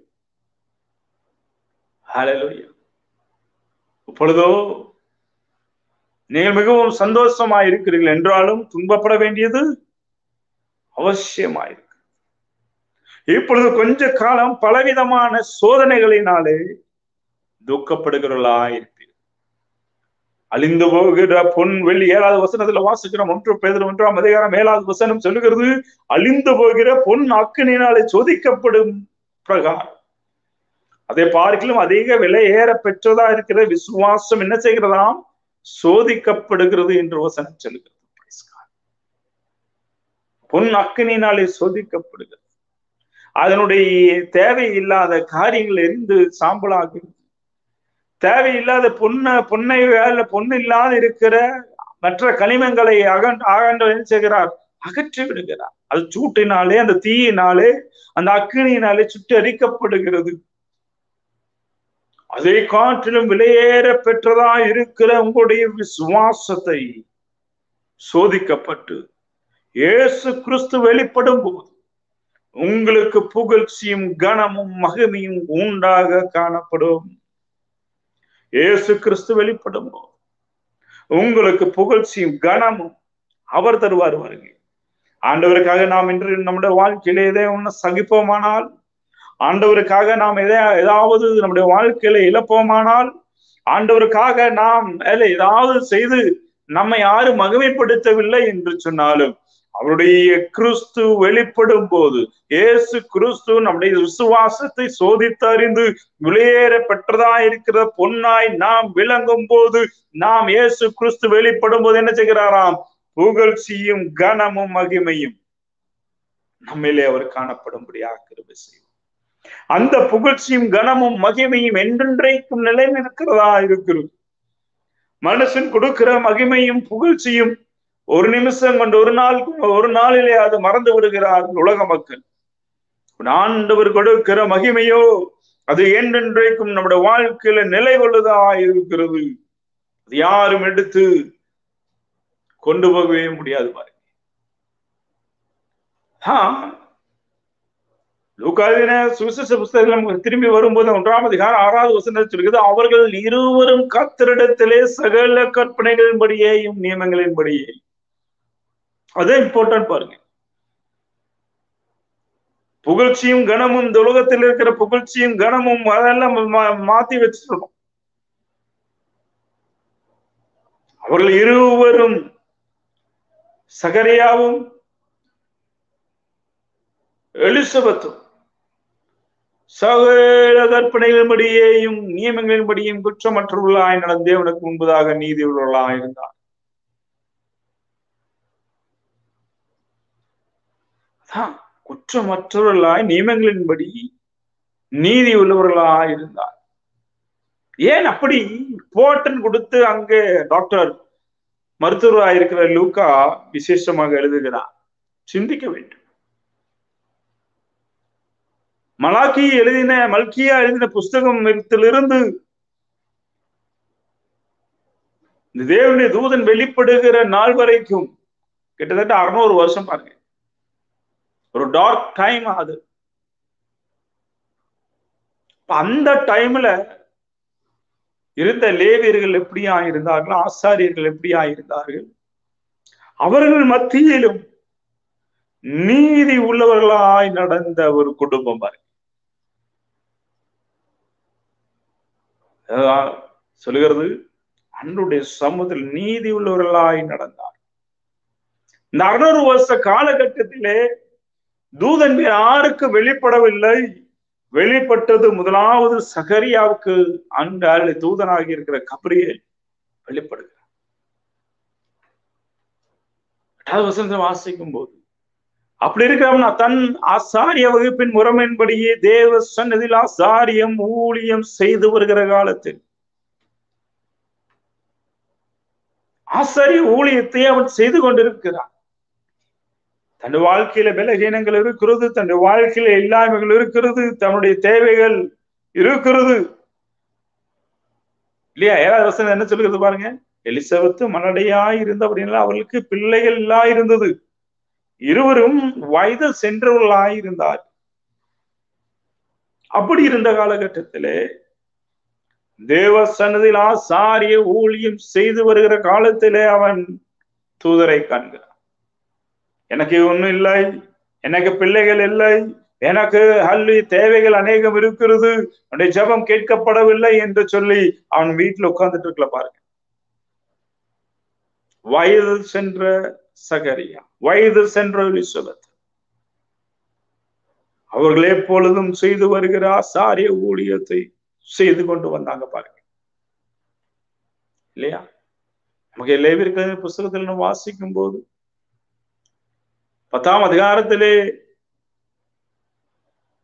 இப்பொழுதோ நீங்கள் மிகவும் சந்தோஷமா இருக்கிறீர்கள் என்றாலும் துன்பப்பட வேண்டியது அவசியமாயிருக்கு இப்பொழுது கொஞ்ச காலம் பலவிதமான சோதனைகளினாலே துக்கப்படுகிறவர்களா இருப்பீர்கள் அழிந்து போகிற பொன் வெள்ளி ஏழாவது வசனத்துல வாசிக்கிறோம் ஒன்று பேதர் ஒன்றாம் அதிகாரம் ஏழாவது வசனம் சொல்லுகிறது அழிந்து போகிற பொன் அக்கினாலே சோதிக்கப்படும் பிரகாரம் அதை பார்க்கலும் அதிக விலை ஏற பெற்றதா இருக்கிற விசுவாசம் என்ன செய்கிறதாம் சோதிக்கப்படுகிறது என்று வசனம் சொல்லுகிறது பொன் அக்கினாலே சோதிக்கப்படுகிறது அதனுடைய தேவையில்லாத காரியங்கள் எரிந்து சாம்பலாகிறது தேவையில்லாத பொண்ண பொன்னை வேலை பொண்ணு இல்லாத இருக்கிற மற்ற கனிமங்களை அகன் அகன்ற என்ன செய்கிறார் அகற்றி விடுகிறார் அது சூட்டினாலே அந்த தீயினாலே அந்த அக்கினியினாலே சுற்றி அரிக்கப்படுகிறது அதை காற்றிலும் விலையேற பெற்றதா இருக்கிற உங்களுடைய விசுவாசத்தை சோதிக்கப்பட்டு இயேசு கிறிஸ்து வெளிப்படும் போது உங்களுக்கு புகழ்ச்சியும் கனமும் மகிமையும் உண்டாக காணப்படும் இயேசு கிறிஸ்து வெளிப்படும் போது உங்களுக்கு புகழ்ச்சியும் கனமும் அவர் தருவார் வருகை ஆண்டவருக்காக நாம் இன்று நம்முடைய வாழ்க்கையில எதை ஒண்ணு சகிப்போமானால் ஆண்டவருக்காக நாம் எதை ஏதாவது நம்முடைய வாழ்க்கையில இழப்போமானால் ஆண்டவருக்காக நாம் ஏதாவது செய்து நம்மை யாரும் மகிமைப்படுத்தவில்லை என்று சொன்னாலும் அவருடைய கிறிஸ்து வெளிப்படும் போது இயேசு கிறிஸ்து நம்முடைய விசுவாசத்தை சோதித்தறிந்து விலையேற பெற்றதா இருக்கிற பொன்னாய் நாம் விளங்கும் போது நாம் இயேசு கிறிஸ்து வெளிப்படும் போது என்ன செய்கிறாராம் புகழ்ச்சியும் கனமும் மகிமையும் நம்மிலே அவர் காணப்படும்படியாக கிருபை செய்யும் அந்த புகழ்ச்சியும் கனமும் மகிமையும் என்றென்றைக்கும் நிலை நிற்கிறதா இருக்கிறது மனுஷன் கொடுக்கிற மகிமையும் புகழ்ச்சியும் ஒரு நிமிஷம் கொண்டு ஒரு நாள் ஒரு நாளிலே அது மறந்து விடுகிறார்கள் உலக மக்கள் ஆண்டவர் கொடுக்கிற மகிமையோ அது என்றென்றைக்கும் நம்முடைய வாழ்க்கையில நிலை கொள்ளுதா இருக்கிறது அது யாரும் எடுத்து கொண்டு போகவே முடியாது பாருங்க லூக்காதின சுவிசேஷ புஸ்தகம் திரும்பி வரும்போது ஒன்றாம் அதிகாரம் ஆறாவது வசனம் சொல்கிறது அவர்கள் இருவரும் கத்திரிடத்திலே சகல கற்பனைகளின்படியேயும் நியமங்களின்படியே அதே இம்பார்ட்டன்ட் பாருங்க புகழ்ச்சியும் கனமும் இந்த உலகத்தில் இருக்கிற புகழ்ச்சியும் கனமும் அதெல்லாம் மாத்தி வச்சிருக்கோம் அவர்கள் இருவரும் சகரியாவும் எலிசபெத்தும் சகல கற்பனைகளின்படியேயும் நியமங்களின்படியும் குற்றமற்றவர்களாய் நடந்த தேவனுக்கு முன்பதாக நீதி உள்ளவர்களாய் இருந்தார் குற்றமற்றவர்களாய் நியமங்களின்படி நீதி உள்ளவர்களாய் இருந்தார் ஏன் அப்படி போட்டன் கொடுத்து அங்கே டாக்டர் மருத்துவராக இருக்கிற லூக்கா விசேஷமாக எழுதுகிறார் சிந்திக்க வேண்டும் மலாக்கி எழுதின மல்கியா எழுதின புஸ்தகத்திலிருந்து இந்த தேவனுடைய தூதன் வெளிப்படுகிற நாள் வரைக்கும் கிட்டத்தட்ட அறுநூறு வருஷம் பாருங்க ஒரு டார்க் டைம் அது அந்த டைம்ல இருந்த லேவியர்கள் எப்படியா இருந்தார்கள் ஆசாரியர்கள் எப்படியா இருந்தார்கள் அவர்கள் மத்தியிலும் நீதி உள்ளவர்களாய் நடந்த ஒரு குடும்பம் பாருங்க சொல்லுகிறது அன்றுடைய சமூகத்தில் நீதி உள்ளவர்களாய் நடந்தார் இந்த அறுநூறு வருஷ காலகட்டத்திலே தூதன் யாருக்கு வெளிப்படவில்லை வெளிப்பட்டது முதலாவது சகரியாவுக்கு அங்கால தூதனாகி இருக்கிற கபரியை வெளிப்படுகிறார் எட்டாவது வசனத்தை வாசிக்கும் போது அப்படி இருக்கிறவனா தன் ஆசாரிய வகுப்பின் முறைமையின்படியே தேவ சன்னதியில் ஆசாரியம் ஊழியம் செய்து வருகிற காலத்தில் ஆசாரிய ஊழியத்தை அவன் செய்து கொண்டிருக்கிறான் தன் வாழ்க்கையில பலகீனங்கள் இருக்கிறது தன் வாழ்க்கையில இல்லாமைகள் இருக்கிறது தன்னுடைய தேவைகள் இருக்கிறது இல்லையா ஏழாவது வசனம் என்ன சொல்லுகிறது பாருங்க எலிசபத்து மனடையாய் இருந்த அப்படின்னா அவர்களுக்கு பிள்ளைகள் இல்லா இருந்தது இருவரும் வயது சென்றவர்களாய் இருந்தார் அப்படி இருந்த காலகட்டத்திலே தேவ சன்னதியில் ஆசாரிய ஊழியம் செய்து வருகிற காலத்திலே அவன் தூதரை காண்கிறான் எனக்கு ஒண்ணும் இல்லை எனக்கு பிள்ளைகள் இல்லை எனக்கு அள்ளி தேவைகள் அநேகம் இருக்கிறது அவனுடைய ஜபம் கேட்கப்படவில்லை என்று சொல்லி அவன் வீட்டுல உட்கார்ந்துட்டு இருக்கல பாருங்க வயது சென்ற சகரியா வயது சென்ற எலிசபெத் அவர்கள் எப்பொழுதும் செய்து வருகிற ஆசாரிய ஊழியத்தை செய்து கொண்டு வந்தாங்க பாருங்க இல்லையா நமக்கு லேவிற்கு புஸ்தகத்தில் நம்ம வாசிக்கும் போது பத்தாம் அதிகாரத்திலே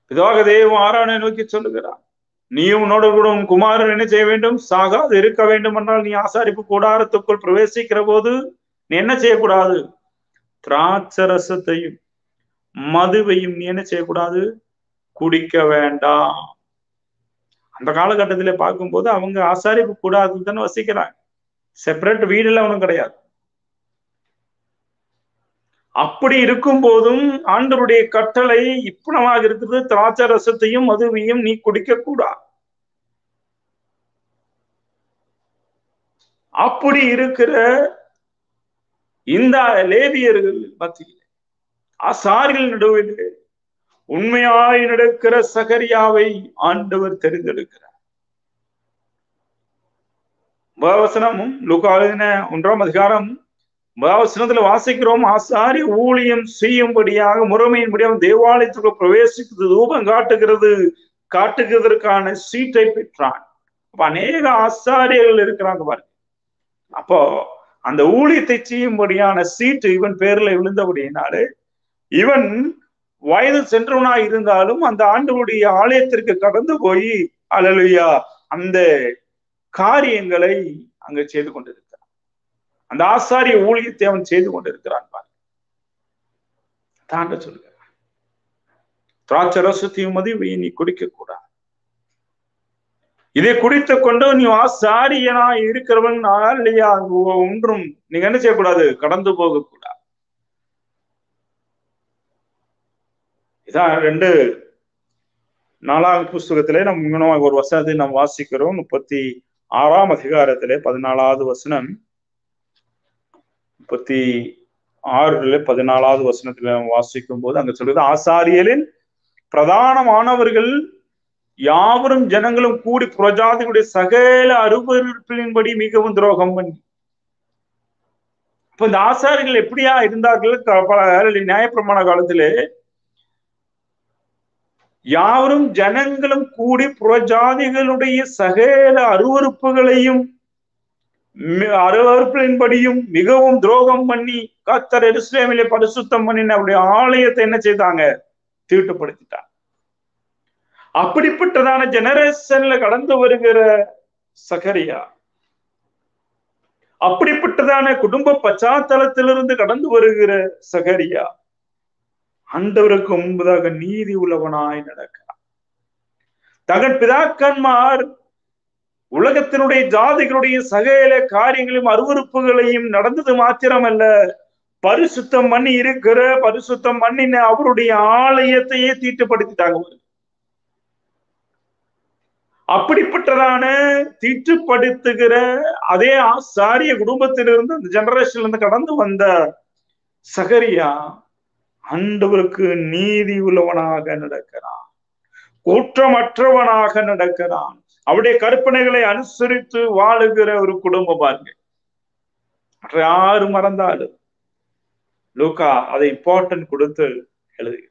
பிதாக தேவம் ஆரானை நோக்கி சொல்லுகிறார் நீயும் உன்னோட கூட உன் குமாரன் என்ன செய்ய வேண்டும் சாகாது இருக்க வேண்டும் என்றால் நீ ஆசாரிப்பு கூடாரத்துக்குள் பிரவேசிக்கிற போது நீ என்ன செய்யக்கூடாது திராட்சரசத்தையும் மதுவையும் நீ என்ன செய்யக்கூடாது குடிக்க வேண்டாம் அந்த காலகட்டத்தில பார்க்கும்போது அவங்க ஆசாரிப்பு கூடாதுன்னு தானே வசிக்கிறாங்க செப்பரேட் வீடுல ஒன்றும் கிடையாது அப்படி இருக்கும் போதும் ஆண்டருடைய கட்டளை இப்பணமாக இருக்கிறது திராட்சை ரசத்தையும் மதுவையும் நீ குடிக்க கூடாது அப்படி இருக்கிற இந்த லேவியர்கள் மத்தியில் ஆசாரிகள் நடுவில் உண்மையாய் நடக்கிற சகரியாவை ஆண்டவர் தெரிந்தெடுக்கிறார் வசனமும் லுகாலின ஒன்றாம் அதிகாரம் வசனத்துல வாசிக்கிறோம் ஆசாரி ஊழியம் செய்யும்படியாக முறைமையின்படியாக தேவாலயத்துக்கு பிரவேசிக்கிறது தூபம் காட்டுகிறது காட்டுகிறதற்கான சீட்டை பெற்றான் அப்ப அநேக ஆசாரியர்கள் இருக்கிறாங்க பாருங்க அப்போ அந்த ஊழியத்தை செய்யும்படியான சீட்டு இவன் பேர்ல விழுந்தபடியினாலே இவன் வயது சென்றவனா இருந்தாலும் அந்த ஆண்டுடைய ஆலயத்திற்கு கடந்து போய் அலலுயா அந்த காரியங்களை அங்க செய்து கொண்டிருக்கிறான் அந்த ஆசாரிய ஊழியத்தை அவன் செய்து கொண்டிருக்கிறான் பாருங்க தாண்ட சொல்லுங்க திராட்சை ரசத்தையும் மதிவை நீ குடிக்க கூடாது இதை குடித்து கொண்டு நீ ஆசாரியனா இருக்கிறவன் இல்லையா ஒன்றும் நீங்க என்ன செய்யக்கூடாது கடந்து போகக்கூடாது இதான் ரெண்டு நாலாவது புஸ்தகத்திலே நம்ம ஒரு வசனத்தை நாம் வாசிக்கிறோம் முப்பத்தி ஆறாம் அதிகாரத்திலே பதினாலாவது வசனம் முப்பத்தி ஆறுல பதினாலாவது வசனத்துல வாசிக்கும் போது அங்க சொல்றது ஆசாரியலின் பிரதானமானவர்கள் யாவரும் ஜனங்களும் கூடி புரஜாதிகளுடைய சகல அருவறுப்பின்படி மிகவும் துரோகம் பண்ணி இப்ப இந்த ஆசாரிகள் எப்படியா இருந்தார்கள் நியாயப்பிரமாண காலத்திலே யாவரும் ஜனங்களும் கூடி புறஜாதிகளுடைய சகல அருவறுப்புகளையும் அருவறுப்பின்படியும் மிகவும் துரோகம் பண்ணி கத்தர் எருசலேமிலே பரிசுத்தம் பண்ணின அவருடைய ஆலயத்தை என்ன செய்தாங்க தீட்டுப்படுத்திட்டாங்க அப்படிப்பட்டதான ஜெனரேஷன்ல கடந்து வருகிற சகரியா அப்படிப்பட்டதான குடும்ப பச்சாத்தலத்திலிருந்து கடந்து வருகிற சகரியா ஆண்டவருக்கு முன்பதாக நீதி உள்ளவனாய் நடக்கிறான் தகன் பிதாக்கன்மார் உலகத்தினுடைய ஜாதிகளுடைய சகல காரியங்களையும் அருவறுப்புகளையும் நடந்தது மாத்திரமல்ல பரிசுத்தம் பண்ணி இருக்கிற பரிசுத்தம் பண்ணின அவருடைய ஆலயத்தையே தீட்டுப்படுத்திட்டாங்க அப்படிப்பட்டதான தீட்டுப்படுத்துகிற அதே ஆசாரிய குடும்பத்திலிருந்து அந்த ஜெனரேஷன்ல இருந்து கடந்து வந்த சகரியா ஆண்டவருக்கு நீதி உள்ளவனாக நடக்கிறான் குற்றமற்றவனாக நடக்கிறான் அவருடைய கற்பனைகளை அனுசரித்து வாழுகிற ஒரு குடும்பம் பாருங்க யாரு மறந்தாலும் லூக்கா அதை இம்பார்ட்டன்ட் கொடுத்து எழுதுகிறார்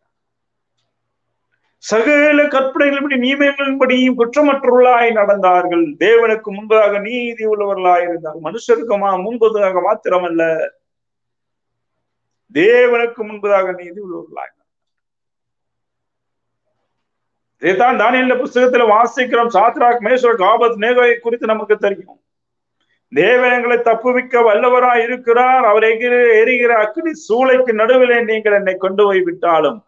சகல கற்பனைகளின்படி நியமங்களின்படியும் குற்றமற்றவர்களாய் நடந்தார்கள் தேவனுக்கு முன்பதாக நீதி உள்ளவர்களாய் இருந்தார்கள் மனுஷருக்குமா முன்பதாக மாத்திரமல்ல தேவனுக்கு முன்பதாக நீதி உள்ளவர்களாய் இதைத்தான் தானியல்ல புஸ்தகத்துல வாசிக்கிறோம் சாத்ராக் மேஸ்வர் காபத் நேகோயை குறித்து நமக்கு தெரியும் தேவனங்களை தப்புவிக்க வல்லவராய் இருக்கிறார் அவர் எகிற எரிகிற அக்னி சூளைக்கு நடுவிலே நீங்கள் என்னை கொண்டு போய் விட்டாலும்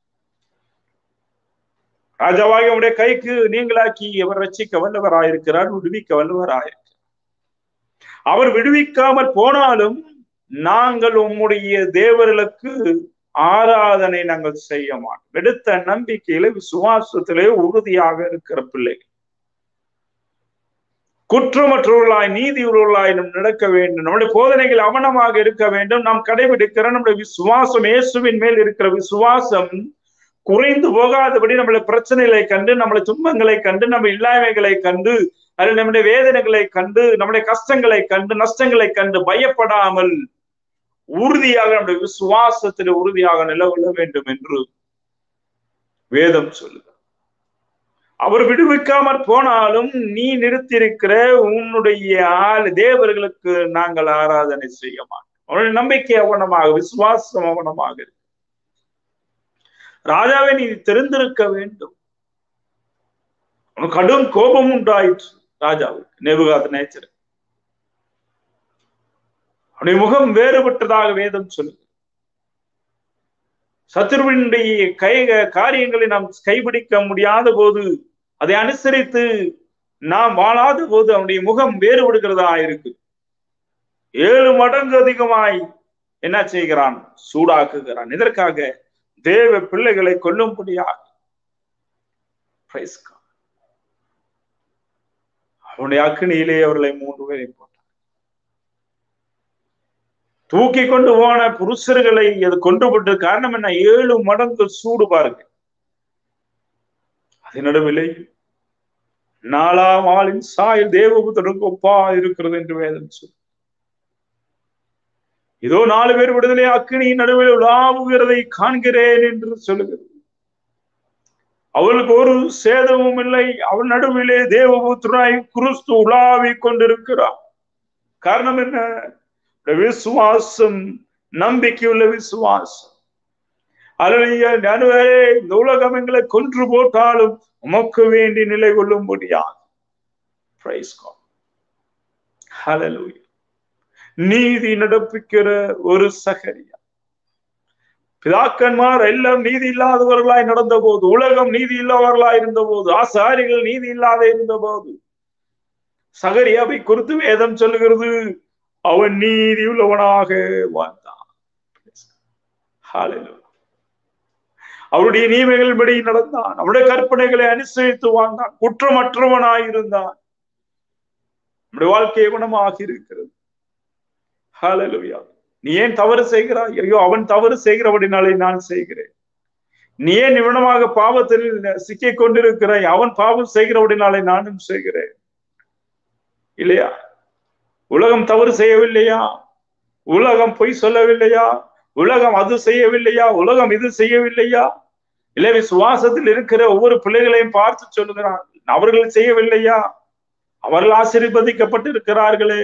ராஜாவாகி உடைய கைக்கு நீங்களாக்கி அவர் ரசிக்க வல்லவராயிருக்கிறார் விடுவிக்க வல்லவராயிருக்கிறார் அவர் விடுவிக்காமல் போனாலும் நாங்கள் உம்முடைய தேவர்களுக்கு ஆராதனை நாங்கள் செய்ய மாட்டோம் எடுத்த நம்பிக்கையில விசுவாசத்திலே உறுதியாக இருக்கிற பிள்ளைகள் குற்றமற்றவர்களாய் நீதி உள்ளவர்களாய் நம் நடக்க வேண்டும் நம்முடைய போதனைகள் அவனமாக இருக்க வேண்டும் நாம் கடைபிடிக்கிற நம்முடைய விசுவாசம் இயேசுவின் மேல் இருக்கிற விசுவாசம் குறைந்து போகாதபடி நம்மளை பிரச்சனைகளை கண்டு நம்மளை துன்பங்களை கண்டு நம்ம இல்லாமைகளை கண்டு அதில் நம்முடைய வேதனைகளை கண்டு நம்முடைய கஷ்டங்களை கண்டு நஷ்டங்களை கண்டு பயப்படாமல் உறுதியாக நம்முடைய விசுவாசத்தில் உறுதியாக நிலவ வேண்டும் என்று வேதம் சொல்லுது அவர் விடுவிக்காமற் போனாலும் நீ நிறுத்தியிருக்கிற உன்னுடைய ஆள் தேவர்களுக்கு நாங்கள் ஆராதனை செய்ய மாட்டோம் அவனுடைய நம்பிக்கை அவனமாக விசுவாசம் அவனமாக இருக்கு ராஜாவை நீ தெரிந்திருக்க வேண்டும் அவனுக்கு கடும் கோபம் உண்டாயிற்று ராஜாவுக்கு நெபுகாத் நேச்சர் அவனுடைய முகம் வேறுபட்டதாக வேதம் சொல்லுது சத்துருவினுடைய கை காரியங்களை நாம் கைபிடிக்க முடியாத போது அதை அனுசரித்து நாம் வாழாத போது அவனுடைய முகம் வேறுபடுகிறதா இருக்கு ஏழு மடங்கு அதிகமாய் என்ன செய்கிறான் சூடாக்குகிறான் இதற்காக தேவ பிள்ளைகளை கொல்லும்படியாக அவனுடைய அக்னியிலே அவர்களை மூன்று பேரை போட்டார் தூக்கி கொண்டு போன புருஷர்களை அது கொண்டு போட்டு காரணம் என்ன ஏழு மடங்கு சூடு பாருங்க அது நடுவிலே நாலாம் ஆளின் சாயல் தேவபுத்தனுக்கு ஒப்பா இருக்கிறது என்று வேதம் சொல் இதோ நாலு பேர் விடுதலை அக்கினி நடுவில் உலாவுகிறதை காண்கிறேன் என்று சொல்லுகிறது அவளுக்கு ஒரு சேதமும் இல்லை அவள் நடுவிலே தேவபுத்திராய் குருஸ்து உலாவி கொண்டிருக்கிறார் காரணம் என்ன விசுவாசம் நம்பிக்கையுள்ள விசுவாசம் அலுவலிய நடுவே இந்த உலகம் எங்களை கொன்று போட்டாலும் உமக்கு வேண்டி நிலை கொள்ளும்படியாக நீதி நடப்பிக்கிற ஒரு சகரியா பிதாக்கன்மார் எல்லாம் நீதி இல்லாதவர்களாய் நடந்த போது உலகம் நீதி இல்லாதவர்களாய் இருந்த போது ஆசாரிகள் நீதி இல்லாத இருந்த போது சகரியாவை குறித்து வேதம் சொல்லுகிறது அவன் நீதி உள்ளவனாக வாழ்ந்தான் அவருடைய நியமங்கள்படி நடந்தான் அவருடைய கற்பனைகளை அனுசரித்து வாழ்ந்தான் குற்றமற்றவனாய் இருந்தான் நம்முடைய வாழ்க்கை குணமாக இருக்கிறது ஹாலலுயா நீ ஏன் தவறு செய்கிறாய் ஐயோ அவன் தவறு செய்கிறபடினாலே நான் செய்கிறேன் நீ ஏன் நிவனமாக பாவத்தில் சிக்கிக் கொண்டிருக்கிறாய் அவன் பாவம் செய்கிறபடினாலே நானும் செய்கிறேன் இல்லையா உலகம் தவறு செய்யவில்லையா உலகம் பொய் சொல்லவில்லையா உலகம் அது செய்யவில்லையா உலகம் இது செய்யவில்லையா இல்லை விசுவாசத்தில் இருக்கிற ஒவ்வொரு பிள்ளைகளையும் பார்த்து சொல்லுகிறான் அவர்கள் செய்யவில்லையா அவர்கள் ஆசீர்வதிக்கப்பட்டு இருக்கிறார்களே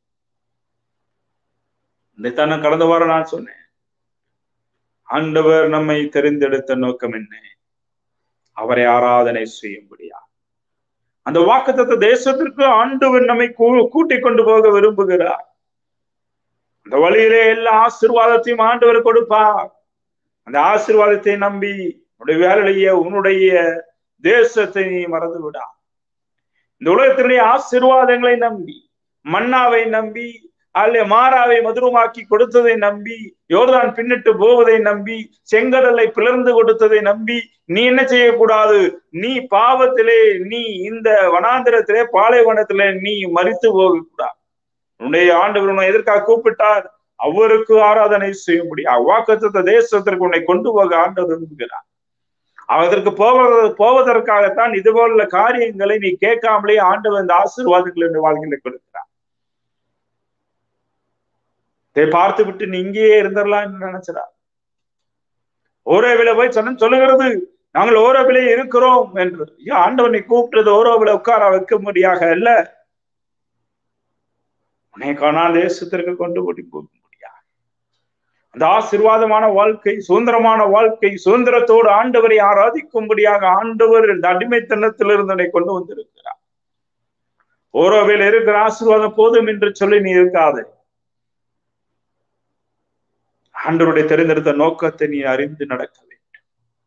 இதைத்தான கடந்த வாரம் நான் சொன்னேன் ஆண்டவர் நம்மை தெரிந்தெடுத்த நோக்கம் என்ன அவரை ஆராதனை செய்யும்படியா அந்த வாக்குத்தத்த தேசத்திற்கு ஆண்டவர் நம்மை கூட்டிக் கொண்டு போக விரும்புகிறார் அந்த வழியிலே எல்லா ஆசிர்வாதத்தையும் ஆண்டவர் கொடுப்பார் அந்த ஆசிர்வாதத்தை நம்பி உன்னுடைய வேலைய உன்னுடைய தேசத்தை நீ மறந்து விடா இந்த உலகத்தினுடைய ஆசிர்வாதங்களை நம்பி மன்னாவை நம்பி அல்ல மாறாவை மதுரமாக்கி கொடுத்ததை நம்பி யோர்தான் பின்னிட்டு போவதை நம்பி செங்கடலை பிளர்ந்து கொடுத்ததை நம்பி நீ என்ன செய்யக்கூடாது நீ பாவத்திலே நீ இந்த வனாந்திரத்திலே பாலைவனத்திலே நீ மறித்து போகக்கூடாது உன்னுடைய ஆண்டவர் உன்னை எதற்காக கூப்பிட்டார் அவருக்கு ஆராதனை செய்ய முடியும் வாக்கத்த தேசத்திற்கு உன்னை கொண்டு போக ஆண்டவர் விரும்புகிறார் அதற்கு போவத போவதற்காகத்தான் இது போல காரியங்களை நீ கேட்காமலே ஆண்டவர் இந்த ஆசீர்வாதங்களை வாழ்க்கையில கொடுக்கிறார் இதை பார்த்து விட்டு நீ இங்கேயே இருந்துடலாம் நினைச்சடா ஓரோவில போய் சொன்ன சொல்லுகிறது நாங்கள் ஓரோவிலே இருக்கிறோம் என்று ஆண்டவனை கூப்பிட்டது ஓரோவில உட்கார வைக்க முடியாக அல்ல உன்னை காணா தேசத்திற்கு கொண்டு போட்டி போக முடியாது அந்த ஆசிர்வாதமான வாழ்க்கை சுதந்திரமான வாழ்க்கை சுதந்திரத்தோடு ஆண்டவரை ஆராதிக்கும்படியாக ஆண்டவர் இந்த அடிமைத்தனத்திலிருந்து என்னை கொண்டு வந்திருக்கிறார் ஓரோவில் இருக்கிற ஆசீர்வாதம் போதும் என்று சொல்லி நீ இருக்காதே ஆண்டவருடைய தெரிந்தெடுத்த நோக்கத்தை நீ அறிந்து நடக்க வேண்டும்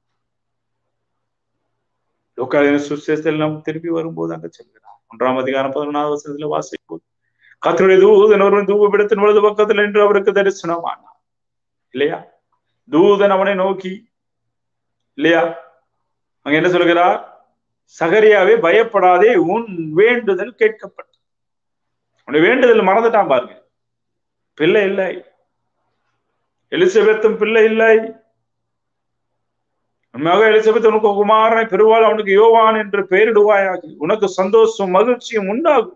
சுசேஷத்தில் நாம் திரும்பி வரும்போது அங்க செல்கிறார் ஒன்றாம் அதிகாரம் பதினொன்றாவது வருஷத்துல வாசிப்போது கத்தருடைய தூதன் ஒருவன் தூவபிடத்தின் வலது பக்கத்தில் என்று அவருக்கு தரிசனமானான் இல்லையா தூதன் அவனை நோக்கி இல்லையா அங்க என்ன சொல்கிறார் சகரியாவே பயப்படாதே உன் வேண்டுதல் கேட்கப்பட்டது உன்னுடைய வேண்டுதல் மறந்துட்டான் பாருங்க பிள்ளை இல்லை எலிசபெத்தும் பிள்ளை இல்லை உண்மையாக எலிசபெத் உனக்கு குமாரனை பெருவாள் அவனுக்கு யோவான் என்று பெயரிடுவாயாகி உனக்கு சந்தோஷம் மகிழ்ச்சியும் உண்டாகும்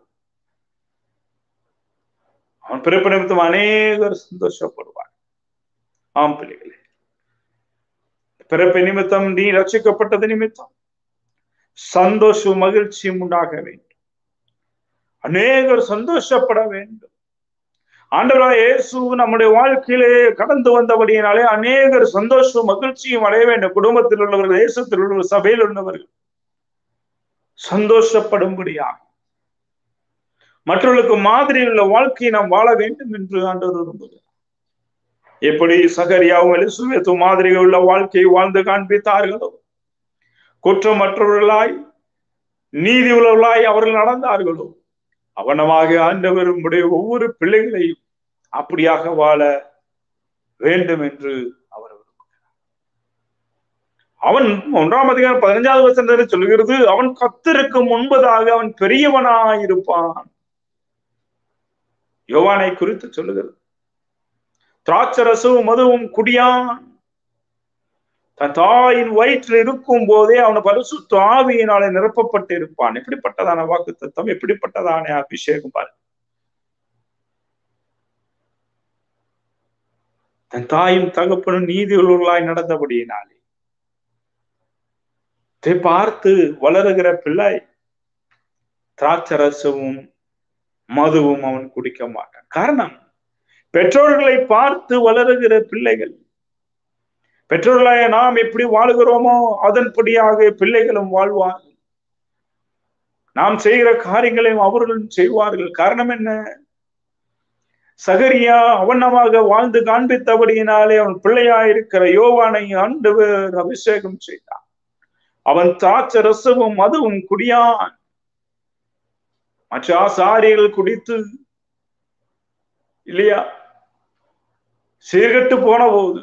அவன் பிறப்பு நிமித்தம் அநேகர் சந்தோஷப்படுவார் ஆம் பிள்ளைகளே பிறப்பு நிமித்தம் நீ ரட்சிக்கப்பட்டது நிமித்தம் சந்தோஷம் மகிழ்ச்சியும் உண்டாக வேண்டும் அநேகர் சந்தோஷப்பட வேண்டும் ஆண்டவராய் இயேசு நம்முடைய வாழ்க்கையிலே கடந்து வந்தபடியினாலே அநேகர் சந்தோஷம் மகிழ்ச்சியும் அடைய வேண்டும் குடும்பத்தில் உள்ளவர்கள் தேசத்தில் உள்ளவர்கள் சபையில் உள்ளவர்கள் சந்தோஷப்படும்படியாக மற்றவர்களுக்கு மாதிரி உள்ள வாழ்க்கையை நாம் வாழ வேண்டும் என்று ஆண்டவர் விரும்புகிறார் எப்படி சகரியாவும் எலிசுவேத்தும் மாதிரி உள்ள வாழ்க்கையை வாழ்ந்து காண்பித்தார்களோ குற்றமற்றவர்களாய் நீதி உள்ளவர்களாய் அவர்கள் நடந்தார்களோ அவனமாக ஆண்டவர் உடைய ஒவ்வொரு பிள்ளைகளையும் அப்படியாக வாழ வேண்டும் என்று அவர் விரும்புகிறார் அவன் ஒன்றாம் அதிகாரம் பதினஞ்சாவது வசனத்தில் சொல்கிறது அவன் கத்திற்கு முன்பதாக அவன் பெரியவனாயிருப்பான் யோவானை குறித்து சொல்லுகிறது திராட்சரசும் மதுவும் குடியான் தன் தாயின் வயிற்றில் இருக்கும் போதே அவன் பரிசுத்த ஆவியினாலே நிரப்பப்பட்டு இருப்பான் எப்படிப்பட்டதான வாக்கு தத்துவம் எப்படிப்பட்டதான அபிஷேகம் பாரு தன் தாயும் தகப்பனும் நீதி உள்ளவர்களாய் நடந்தபடியினாலே இதை பார்த்து வளருகிற பிள்ளை திராட்சரசமும் மதுவும் அவன் குடிக்க மாட்டான் காரணம் பெற்றோர்களை பார்த்து வளருகிற பிள்ளைகள் பெற்றோர்களாய நாம் எப்படி வாழுகிறோமோ அதன்படியாக பிள்ளைகளும் வாழ்வார்கள் நாம் செய்கிற காரியங்களையும் அவர்களும் செய்வார்கள் காரணம் என்ன சகரியா அவனமாக வாழ்ந்து காண்பித்தபடியினாலே அவன் பிள்ளையாயிருக்கிற யோவானை ஆண்டவர் அபிஷேகம் செய்தான் அவன் தாச்ச ரசமும் மதுவும் குடியான் மற்ற ஆசாரியர்கள் குடித்து இல்லையா சீர்கட்டு போன போது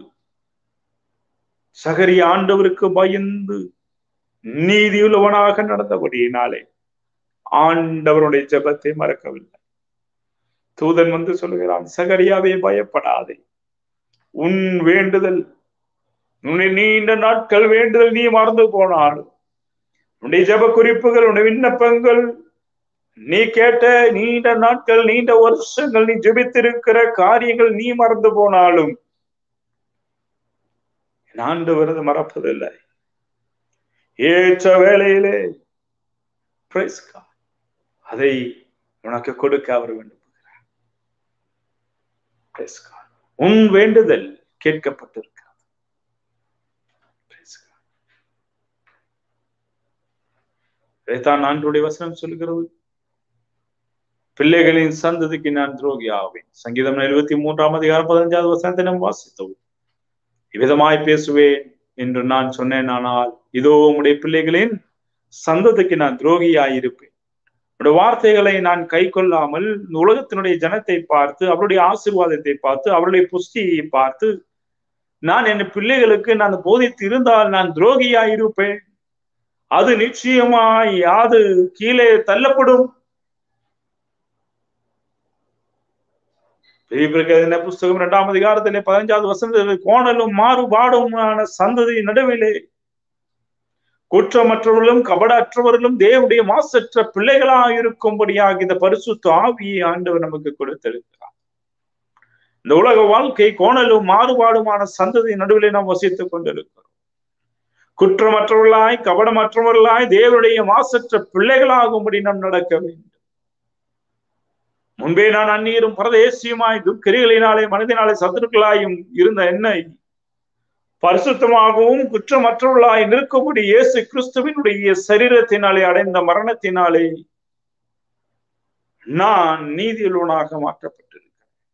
சகரி ஆண்டவருக்கு பயந்து நீதியுள்ளவனாக நடந்தபடியினாலே ஆண்டவருடைய ஜெபத்தை மறக்கவில்லை தூதன் வந்து சொல்லுகிறான் சகரியாவே பயப்படாதே உன் வேண்டுதல் உன்னை நீண்ட நாட்கள் வேண்டுதல் நீ மறந்து போனாலும் உன்னுடைய ஜப குறிப்புகள் உன்னுடைய விண்ணப்பங்கள் நீ கேட்ட நீண்ட நாட்கள் நீண்ட வருஷங்கள் நீ ஜெபித்திருக்கிற காரியங்கள் நீ மறந்து போனாலும் ஆண்டு விருது மறப்பதில்லை ஏற்ற வேளையிலே அதை உனக்கு கொடுக்க அவர் விரும்புகிறார் உன் வேண்டுதல் கேட்கப்பட்டிருக்கிறது இதைத்தான் ஆண்டுடைய வசனம் சொல்கிறது பிள்ளைகளின் சந்ததிக்கு நான் துரோகி ஆவேன் சங்கீதம் எழுபத்தி மூன்றாம் அதிகாரம் பதினஞ்சாவது வசனத்தை நாம் வாசித்தோம் இவ்விதமாய் பேசுவேன் என்று நான் சொன்னேன் ஆனால் இதோ உம்முடைய பிள்ளைகளின் சந்ததிக்கு நான் துரோகியாயிருப்பேன் உடைய வார்த்தைகளை நான் கை கொள்ளாமல் இந்த உலகத்தினுடைய ஜனத்தை பார்த்து அவருடைய ஆசீர்வாதத்தை பார்த்து அவருடைய புஸ்தியை பார்த்து நான் என் பிள்ளைகளுக்கு நான் போதித்து இருந்தால் நான் துரோகியாயிருப்பேன் அது நிச்சயமாய் அது கீழே தள்ளப்படும் பெரிய புஸ்தகம் இரண்டாம் அதிகாரத்திலே பதினஞ்சாவது வசந்த கோணலும் மாறுபாடுமான சந்ததி நடுவிலே குற்றமற்றவர்களும் கபடற்றவர்களும் தேவனுடைய மாசற்ற பிள்ளைகளாக இருக்கும்படியாக இந்த பரிசுத்த ஆவியை ஆண்டவர் நமக்கு கொடுத்திருக்கிறார் இந்த உலக வாழ்க்கை கோணலும் மாறுபாடுமான சந்ததி நடுவிலே நாம் வசித்துக் கொண்டிருக்கிறோம் குற்றமற்றவர்களாய் கபடமற்றவர்களாய் தேவனுடைய மாசற்ற பிள்ளைகளாகும்படி நாம் நடக்க வேண்டும் முன்பே நான் அந்நீரும் பரதேசியமாய் துக்கிரிகளினாலே மனதினாலே சத்துருக்களாயும் இருந்த என்னை பரிசுத்தமாகவும் குற்றமற்றவர்களாய் நிற்கும்படி இயேசு கிறிஸ்துவினுடைய சரீரத்தினாலே அடைந்த மரணத்தினாலே நான் நீதியுள்ளவனாக மாற்றப்பட்டிருக்கிறேன்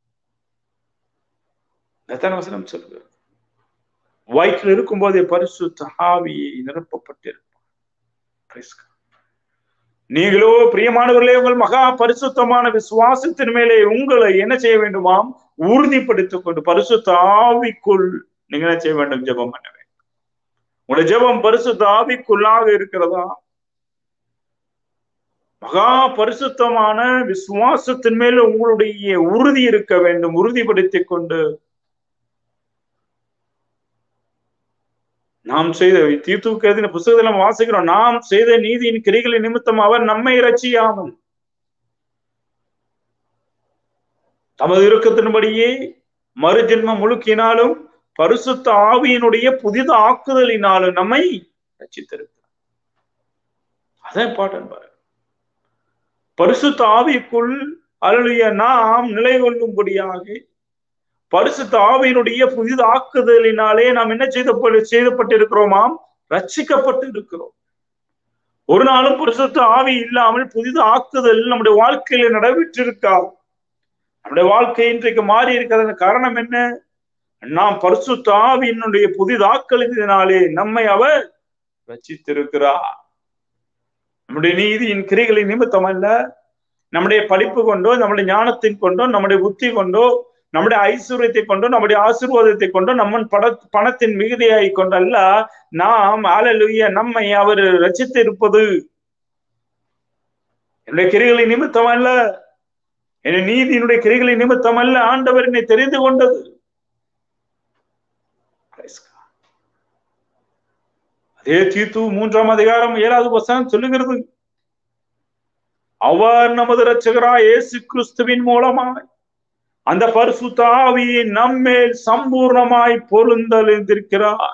வசனம் சொல்கிறது வயிற்றில் இருக்கும்போதே பரிசுத்த ஆவியை நிரப்பப்பட்டிருப்பான் நீங்களோ பிரியமானவர்களே உங்கள் மகா பரிசுத்தமான விசுவாசத்தின் மேலே உங்களை என்ன செய்ய வேண்டுமாம் உறுதிப்படுத்திக் கொண்டு பரிசுத்த ஆவிக்குள் நீங்க என்ன செய்ய வேண்டும் ஜெபம் பண்ண வேண்டும் உங்களுடைய ஜெபம் பரிசுத்த ஆவிக்குள்ளாக இருக்கிறதா மகா பரிசுத்தமான விசுவாசத்தின் மேல உங்களுடைய உறுதி இருக்க வேண்டும் உறுதிப்படுத்திக் கொண்டு நாம் செய்த தீர்த்துக்கு புத்தகத்தில் நம்ம வாசிக்கிறோம் நாம் செய்த நீதியின் கிரிகளின் நிமித்தம் அவர் நம்மை ரட்சியாமல் தமது இறுக்கத்தின்படியே மறுஜென்மம் முழுக்கினாலும் பரிசுத்த ஆவியினுடைய புதித ஆக்குதலினாலும் நம்மை ரச்சித்திருக்கிறார் அதான் இம்பார்ட்டன் பாரு பரிசுத்த ஆவிக்குள் அருளிய நாம் நிலை கொள்ளும்படியாக பரிசுத்த ஆவியினுடைய புதிதாக்குதலினாலே நாம் என்ன செய்த செய்தப்பட்டிருக்கிறோமாம் ரட்சிக்கப்பட்டு இருக்கிறோம் ஒரு நாளும் பரிசுத்த ஆவி இல்லாமல் புதிது ஆக்குதல் நம்முடைய வாழ்க்கையில நடைபெற்றிருக்காது நம்முடைய வாழ்க்கை இன்றைக்கு மாறி இருக்கிறது காரணம் என்ன நாம் பரிசுத்த ஆவியினுடைய புதிதாக்கலினாலே நம்மை அவர் ரச்சித்திருக்கிறார் நம்முடைய நீதியின் கிரிகளின் நிமித்தம் அல்ல நம்முடைய படிப்பு கொண்டோ நம்முடைய ஞானத்தின் கொண்டோ நம்முடைய புத்தி கொண்டோ நம்முடைய ஐஸ்வர்யத்தை கொண்டோ நம்முடைய ஆசீர்வாதத்தை கொண்டோ நம்ம பட பணத்தின் மிகுதியாய் கொண்டல்ல நாம் ஆலலுய நம்மை அவர் ரச்சித்து இருப்பது என்னுடைய கிரிகளின் நிமித்தம் அல்ல என் நீதியினுடைய கிரிகளின் நிமித்தம் அல்ல ஆண்டவர் என்னை தெரிந்து கொண்டது அதே தீத்து மூன்றாம் அதிகாரம் ஏழாவது வசனம் சொல்லுகிறது அவர் நமது ரட்சகரா இயேசு கிறிஸ்துவின் மூலமாய் அந்த பரிசுத்த ஆவியை நம்மேல் சம்பூர்ணமாய் பொருந்தலிருந்திருக்கிறார்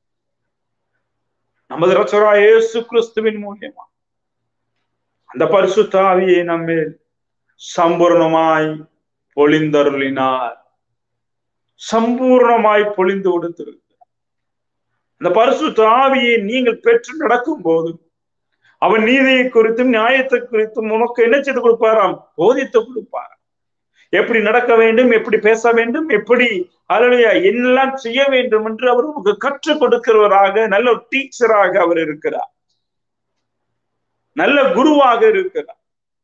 நமது ரட்சகரா இயேசு கிறிஸ்துவின் மூலியமா அந்த பரிசுத்த ஆவியை நம்மேல் சம்பூர்ணமாய் பொழிந்தருளினார் சம்பூர்ணமாய் பொழிந்து கொடுத்திருக்கிறார் அந்த பரிசுத்த ஆவியை நீங்கள் பெற்று நடக்கும் போது அவன் நீதியை குறித்தும் நியாயத்தை குறித்தும் உனக்கு என்ன செய்து கொடுப்பாராம் போதித்து கொடுப்பாராம் எப்படி நடக்க வேண்டும் எப்படி பேச வேண்டும் எப்படி அலுவயா என்னெல்லாம் செய்ய வேண்டும் என்று அவர் உங்களுக்கு கற்றுக் கொடுக்கிறவராக நல்ல ஒரு டீச்சராக அவர் இருக்கிறார் நல்ல குருவாக இருக்கிறார்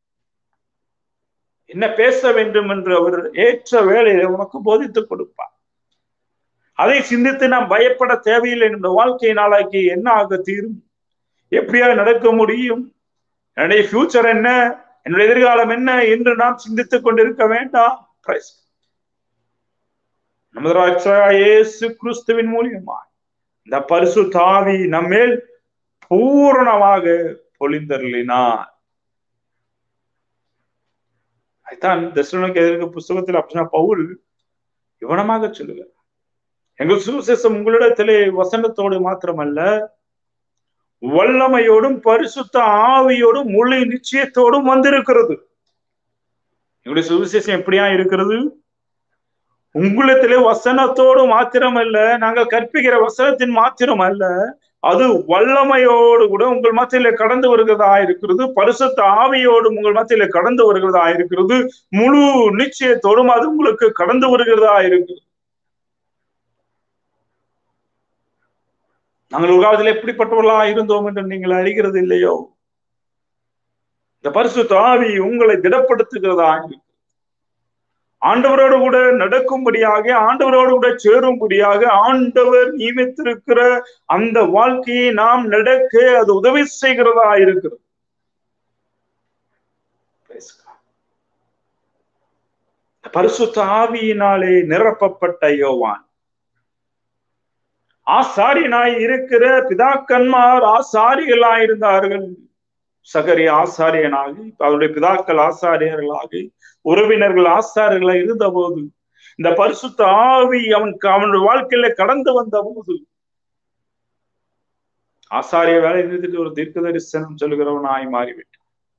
என்ன பேச வேண்டும் என்று அவர் ஏற்ற வேலையை உனக்கு போதித்துக் கொடுப்பார் அதை சிந்தித்து நாம் பயப்பட தேவையில்லை என்னுடைய வாழ்க்கை நாளாக்கி என்ன ஆக தீரும் எப்படியா நடக்க முடியும் என்னுடைய ஃபியூச்சர் என்ன என்னுடைய எதிர்காலம் என்ன என்று நாம் சிந்தித்துக் கொண்டிருக்க வேண்டாம் நமது இயேசு கிறிஸ்துவின் மூலியமா இந்த பரிசு தாவி நம்மேல் பூரணமாக பொழிந்தருளினார் அதுதான் தர்சனுக்கு எதிர்க்க புஸ்தகத்தில் அப்படின்னா பவுல் இவனமாக சொல்லுகிறார் எங்கள் சுவிசேஷம் உங்களிடத்திலே வசனத்தோடு மாத்திரமல்ல வல்லமையோடும் பரிசுத்த ஆவியோடும் முழு நிச்சயத்தோடும் வந்திருக்கிறது எங்களுடைய சுவிசேஷம் எப்படியா இருக்கிறது உங்களிடத்திலே வசனத்தோடு மாத்திரமல்ல நாங்கள் கற்பிக்கிற வசனத்தின் மாத்திரம் அல்ல அது வல்லமையோடு கூட உங்கள் மத்தியில கடந்து வருகிறதா இருக்கிறது பரிசுத்த ஆவியோடும் உங்கள் மத்தியில கடந்து வருகிறதா இருக்கிறது முழு நிச்சயத்தோடும் அது உங்களுக்கு கடந்து வருகிறதா இருக்கிறது நாங்கள் ஒரு காலத்தில் எப்படிப்பட்டவர்களா இருந்தோம் என்று நீங்கள் அறிகிறது இல்லையோ இந்த பரிசுத்த ஆவி உங்களை திடப்படுத்துகிறதா ஆண்டவரோடு கூட நடக்கும்படியாக ஆண்டவரோடு கூட சேரும்படியாக ஆண்டவர் நியமித்திருக்கிற அந்த வாழ்க்கையை நாம் நடக்க அது உதவி செய்கிறதா இருக்கிறது பரிசுத்த ஆவியினாலே நிரப்பப்பட்ட யோவான் ஆசாரியனாய் இருக்கிற பிதாக்கன்மார் ஆசாரிகளாய் இருந்தார்கள் சகரி ஆசாரியனாகி அவருடைய பிதாக்கள் ஆசாரியர்களாகி உறவினர்கள் ஆசாரியர்களாக இருந்த போது இந்த பரிசுத்த ஆவி அவன் அவனுடைய வாழ்க்கையில கடந்து வந்த போது ஆசாரிய வேலை நிறுத்திட்டு ஒரு தீர்க்க தரிசனம் சொல்லுகிறவனாய் மாறிவிட்டான்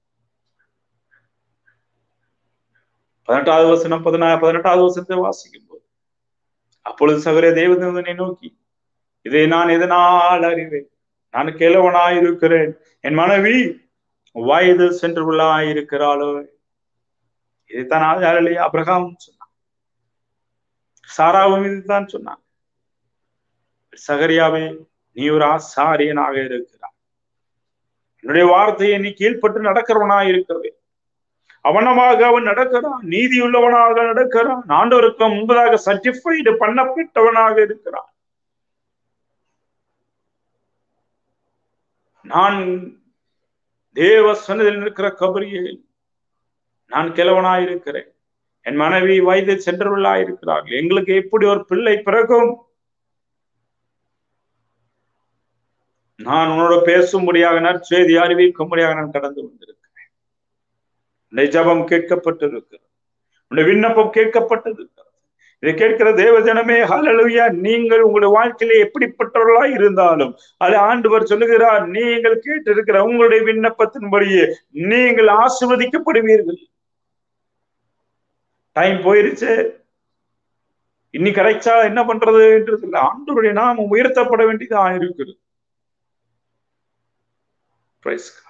பதினெட்டாவது வசனம் பதினா பதினெட்டாவது வசனத்தை வாசிக்கும் போது அப்பொழுது சகரிய தேவதனை நோக்கி இதை நான் எதனால் அறிவேன் நான் கிழவனாய் இருக்கிறேன் என் மனைவி வயது சென்றுள்ளாய் இருக்கிறாளோ இதைத்தான் ஆதாரலி அப்ரஹாம் சொன்னான் சாராவும் இதுதான் சொன்னான் சகரியாவே நீ ஒரு ஆசாரியனாக இருக்கிறாய் என்னுடைய வார்த்தையை நீ கீழ்பட்டு நடக்கிறவனாய் இருக்கவே அவனமாக அவன் நடக்கிறான் நீதி உள்ளவனாக நடக்கிறான் ஆண்டவருக்கு முன்பதாக சர்டிஃபைடு பண்ணப்பட்டவனாக இருக்கிறான் நான் தேவ சன்னதில் இருக்கிற கபரியை நான் கிழவனாயிருக்கிறேன் என் மனைவி வயது சென்றவர்களாயிருக்கிறார்கள் எங்களுக்கு எப்படி ஒரு பிள்ளை பிறகும் நான் உன்னோட பேசும்படியாக நற்செய்தி அறிவிக்கும்படியாக நான் கடந்து வந்திருக்கிறேன் உன்னுடைய ஜபம் கேட்கப்பட்டிருக்கிறது உன்னுடைய விண்ணப்பம் கேட்கப்பட்டிருக்கிறது இதை கேட்கிற தேவ ஜனமே ஹலலுயா நீங்கள் உங்களுடைய வாழ்க்கையில எப்படிப்பட்டவர்களா இருந்தாலும் அது ஆண்டவர் சொல்லுகிறார் நீங்கள் கேட்டிருக்கிற உங்களுடைய விண்ணப்பத்தின்படியே நீங்கள் ஆசிர்வதிக்கப்படுவீர்கள் டைம் போயிருச்சு இன்னி கிடைச்சா என்ன பண்றதுன்றது இல்லை ஆண்டவருடைய நாமம் உயர்த்தப்பட வேண்டியதா இருக்குது Praise God.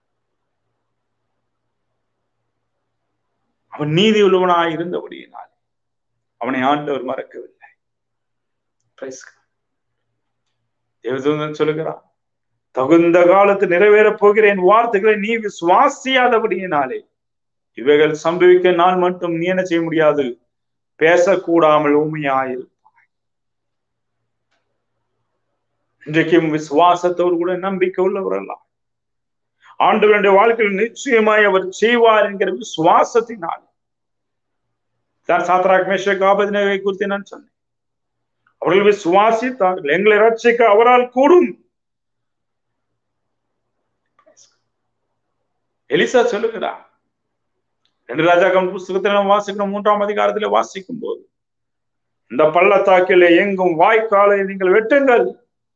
அவன் நீதி உள்ளவனாய் இருந்தபடியினால் அவனை ஆண்டவர் மறக்கவில்லை Praise God. தேவதூதன் சொல்லுகிறான் தகுந்த காலத்து நிறைவேறப் போகிற என் வார்த்தைகளை நீ விசுவாசியாதபடியினாலே இவைகள் சம்பவிக்க நான் மட்டும் நீ என்ன செய்ய முடியாது பேசக்கூடாமல் ஊமையாயிரு இன்றைக்கும் விசுவாசத்தோடு கூட நம்பிக்கை உள்ளவரெல்லாம் ஆண்டவருடைய வாழ்க்கையில் நிச்சயமாய் அவர் செய்வார் என்கிற விசுவாசத்தினால் தான் சாத்ராக் மேஷக் ஆபதினவை குறித்து நான் சொன்னேன் அவர்கள் விசுவாசித்தார்கள் எங்களை ரட்சிக்க அவரால் கூடும் எலிசா சொல்லுகிறார் ரெண்டு ராஜாக்கள் புஸ்தகத்தில் நம்ம வாசிக்கணும் மூன்றாம் அதிகாரத்தில் வாசிக்கும் போது இந்த பள்ளத்தாக்கில் எங்கும் வாய்க்காலை நீங்கள் வெட்டுங்கள்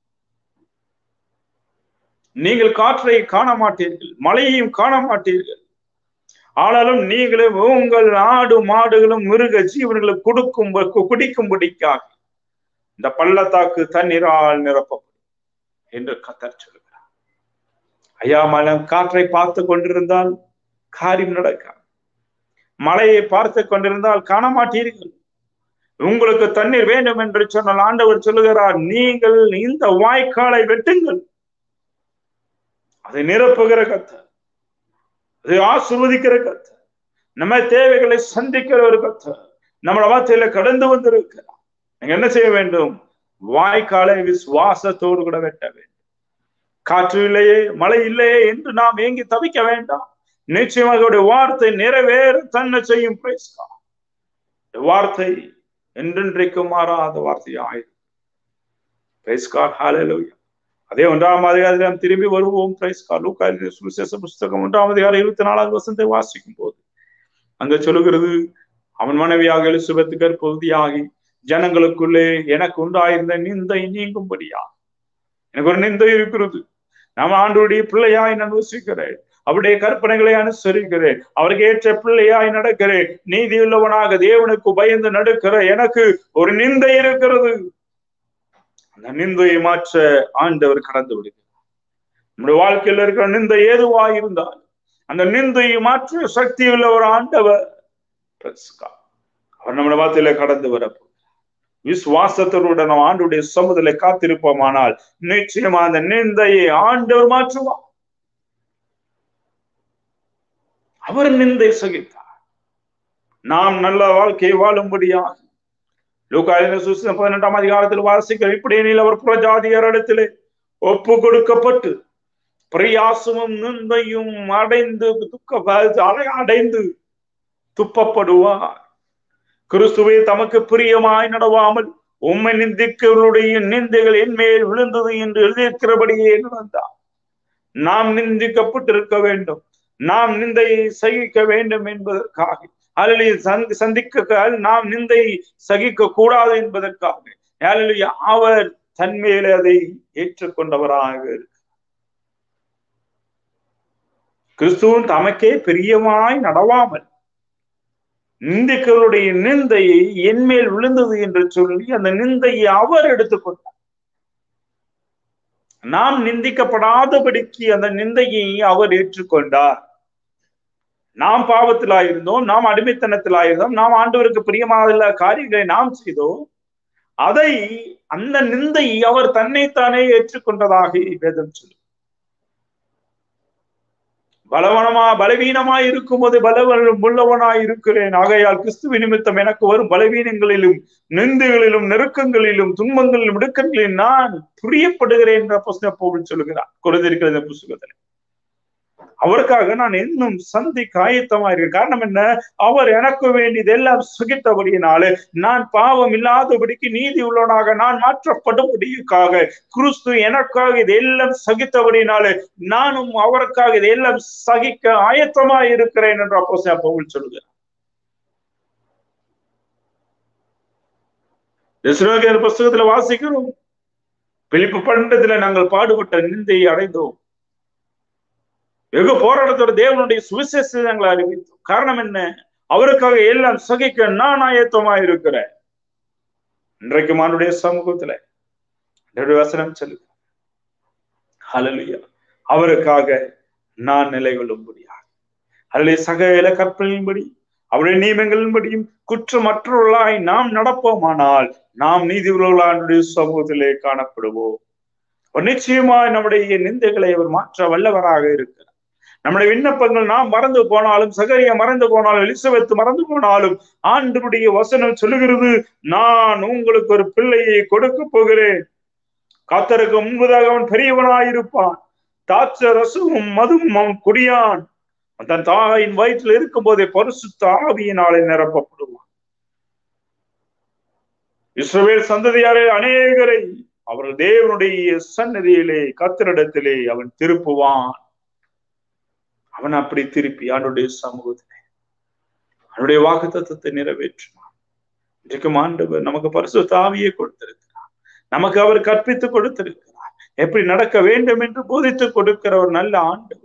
நீங்கள் காற்றை காண மாட்டீர்கள் மழையையும் காண மாட்டீர்கள் ஆனாலும் நீங்களும் உங்கள் ஆடு மாடுகளும் மிருக ஜீவன்களும் கொடுக்கும் குடிக்கும்படிக்காக இந்த பள்ளத்தாக்கு தண்ணீரால் நிரப்பப்படும் என்று கத்தர் சொல்லுகிறார் ஐயா மலம் காற்றை பார்த்து கொண்டிருந்தால் காரியம் நடக்காது மழையை பார்த்து கொண்டிருந்தால் காண மாட்டீர்கள் உங்களுக்கு தண்ணீர் வேண்டும் என்று சொன்னால் ஆண்டவர் சொல்லுகிறார் நீங்கள் இந்த வாய்க்காலை வெட்டுங்கள் அதை நிரப்புகிற கத்த அதை ஆசிர்வதிக்கிற கத்த நம்ம தேவைகளை சந்திக்கிற ஒரு கத்த நம்மள வார்த்தையில கடந்து வந்திருக்கிறார் நீங்க என்ன செய்ய வேண்டும் வாய்க்காலை விசுவாசத்தோடு கூட வெட்ட வேண்டும் காற்று இல்லையே மழை இல்லையே என்று நாம் ஏங்கி தவிக்க வேண்டாம் நிச்சயமாக வார்த்தை நிறைவேற தன்னை செய்யும் பிரைஸ்கா வார்த்தை என்றென்றைக்கும் மாறாத வார்த்தையாயிரும் பிரைஸ்கார் ஹாலேலூயா அதே ஒன்றாம் அதிகாரம் திரும்பி வருவோம் பிரைஸ்கா லூக்கா சுவிசேஷ புஸ்தகம் ஒன்றாம் அதிகாரம் இருபத்தி நாலாவது வசனத்தை வாசிக்கும் போது அங்க சொல்லுகிறது அவன் மனைவியாக எலிசுபத்து கற்பகுதியாகி ஜனங்களுக்குள்ளே எனக்கு உண்டாயிருந்த நிந்தை நீங்கும்படியா எனக்கு ஒரு நிந்தை இருக்கிறது நாம் ஆண்டுடைய பிள்ளையாய் நான் வசிக்கிறேன் அவருடைய கற்பனைகளை அனுசரிக்கிறேன் அவருக்கு ஏற்ற பிள்ளையாய் நடக்கிறேன் நீதியுள்ளவனாக தேவனுக்கு பயந்து நடக்கிற எனக்கு ஒரு நிந்தை இருக்கிறது அந்த நிந்தையை மாற்ற ஆண்டவர் கடந்து விடுகிறார் நம்முடைய வாழ்க்கையில் இருக்கிற நிந்தை ஏதுவாய் இருந்தால் அந்த நிந்தையை மாற்ற சக்தி உள்ளவர் ஆண்டவர் அவர் நம்முடைய வார்த்தையில கடந்து வரப்போ விசுவாசத்தோடு நம்ம ஆண்டுடைய சமுதலை காத்திருப்போமானால் நிச்சயமா அந்த நிந்தையை ஆண்டவர் மாற்றுவார் அவர் நிந்தை சகித்தார் நாம் நல்ல வாழ்க்கையை வாழும்படியாக லூகாயின பதினெட்டாம் அதிகாரத்தில் வாசிக்கிற இப்படியெனில் அவர் புறஜாதியரிடத்திலே ஒப்பு கொடுக்கப்பட்டு பிரயாசமும் நிந்தையும் அடைந்து துக்க அடைந்து துப்பப்படுவார் கிறிஸ்துவை தமக்கு பிரியமாய் நடவாமல் உண்மை நிந்திக்கவர்களுடைய நிந்தைகள் என் மேல் விழுந்தது என்று எழுதியிருக்கிறபடியே நடந்தார் நாம் நிந்திக்கப்பட்டிருக்க வேண்டும் நாம் நிந்தையை சகிக்க வேண்டும் என்பதற்காக அல்லது சந்திக்க நாம் நிந்தை சகிக்க கூடாது என்பதற்காக அவர் தன் மேலே அதை ஏற்றுக்கொண்டவராக இருக்கு கிறிஸ்துவன் தமக்கே பிரியமாய் நடவாமல் நிந்திகளுடைய நிந்தையை என் மேல் விழுந்தது என்று சொல்லி அந்த நிந்தையை அவர் எடுத்துக்கொண்டார் நாம் நிந்திக்கப்படாதபடிக்கு அந்த நிந்தையை அவர் ஏற்றுக்கொண்டார் நாம் பாவத்திலாயிருந்தோம் நாம் அடிமைத்தனத்திலாயிருந்தோம் நாம் ஆண்டவருக்கு பிரியமாக காரியங்களை நாம் செய்தோம் அதை அந்த நிந்தை அவர் தன்னைத்தானே ஏற்றுக்கொண்டதாக வேதம் சொல்லு பலவனமா பலவீனமா இருக்கும் போது பலவனும் உள்ளவனாய் இருக்கிறேன் ஆகையால் கிறிஸ்துவ நிமித்தம் எனக்கு வரும் பலவீனங்களிலும் நிந்துகளிலும் நெருக்கங்களிலும் துன்பங்களிலும் இடுக்கங்களிலும் நான் புரியப்படுகிறேன் என்ற புஸ்தக போவில் சொல்லுகிறார் குறைந்திருக்கிறது புஸ்தகத்தில் அவருக்காக நான் இன்னும் சந்திக்க ஆயத்தமா இருக்கேன் காரணம் என்ன அவர் எனக்கு வேண்டியது எல்லாம் சுகித்தபடியினாலே நான் பாவம் இல்லாதபடிக்கு நீதி உள்ளவனாக நான் மாற்றப்படும்படிக்காக கிறிஸ்து எனக்காக இதெல்லாம் சகித்தபடினாலே நானும் அவருக்காக இதெல்லாம் சகிக்க ஆயத்தமா இருக்கிறேன் என்று அப்போ பவுல் சொல்லுகிறார் புஸ்தகத்துல வாசிக்கிறோம் பிலிப்பு பண்டத்துல நாங்கள் பாடுபட்ட நிந்தையை அடைந்தோம் வெகு போராட்டத்தோட தேவனுடைய சுவிசேஷத்தை நாங்கள் அறிவித்தோம் காரணம் என்ன அவருக்காக எல்லாம் சகிக்க நான் ஆயத்தமா இருக்கிறேன் இன்றைக்கு மானுடைய சமூகத்துல என்னுடைய வசனம் சொல்லுங்க ஹalleluya அவருக்காக நான் நிலை கொள்ளும்படியாக அதில் சகல கற்பனையின்படி அவருடைய நியமங்களின்படியும் குற்றமற்றவர்களாய் நாம் நடப்போமானால் நாம் நீதிபதிகளானுடைய சமூகத்திலே காணப்படுவோம் அவர் நிச்சயமாய் நம்முடைய நிந்தைகளை அவர் மாற்ற வல்லவராக இருக்கிறார் நம்முடைய விண்ணப்பங்கள் நாம் மறந்து போனாலும் சகரியா மறந்து போனாலும் எலிசபெத் மறந்து போனாலும் ஆண்டுடைய வசனம் சொல்லுகிறது நான் உங்களுக்கு ஒரு பிள்ளையை கொடுக்க போகிறேன் காத்தருக்கு முன்பதாக அவன் பெரியவனாயிருப்பான் தாச்ச ரசமும் மதுவும் அவன் குடியான் தன் தாயின் வயிற்றில் இருக்கும் போதே பரிசுத்த ஆவியினாலே நிரப்பப்படுவான் இஸ்ரவேல் சந்ததியாரே அநேகரை அவர்கள் தேவனுடைய சன்னதியிலே கத்திரிடத்திலே அவன் திருப்புவான் அவன் அப்படி திருப்பி ஆண்டுடைய சமூகத்திலே அவனுடைய வாக்கு தத்துவத்தை நிறைவேற்றுவான் இன்றைக்கும் ஆண்டவர் நமக்கு பரிசுத்த ஆவியை கொடுத்திருக்கிறார் நமக்கு அவர் கற்பித்து கொடுத்திருக்கிறார் எப்படி நடக்க வேண்டும் என்று போதித்து கொடுக்கிற ஒரு நல்ல ஆண்டவர்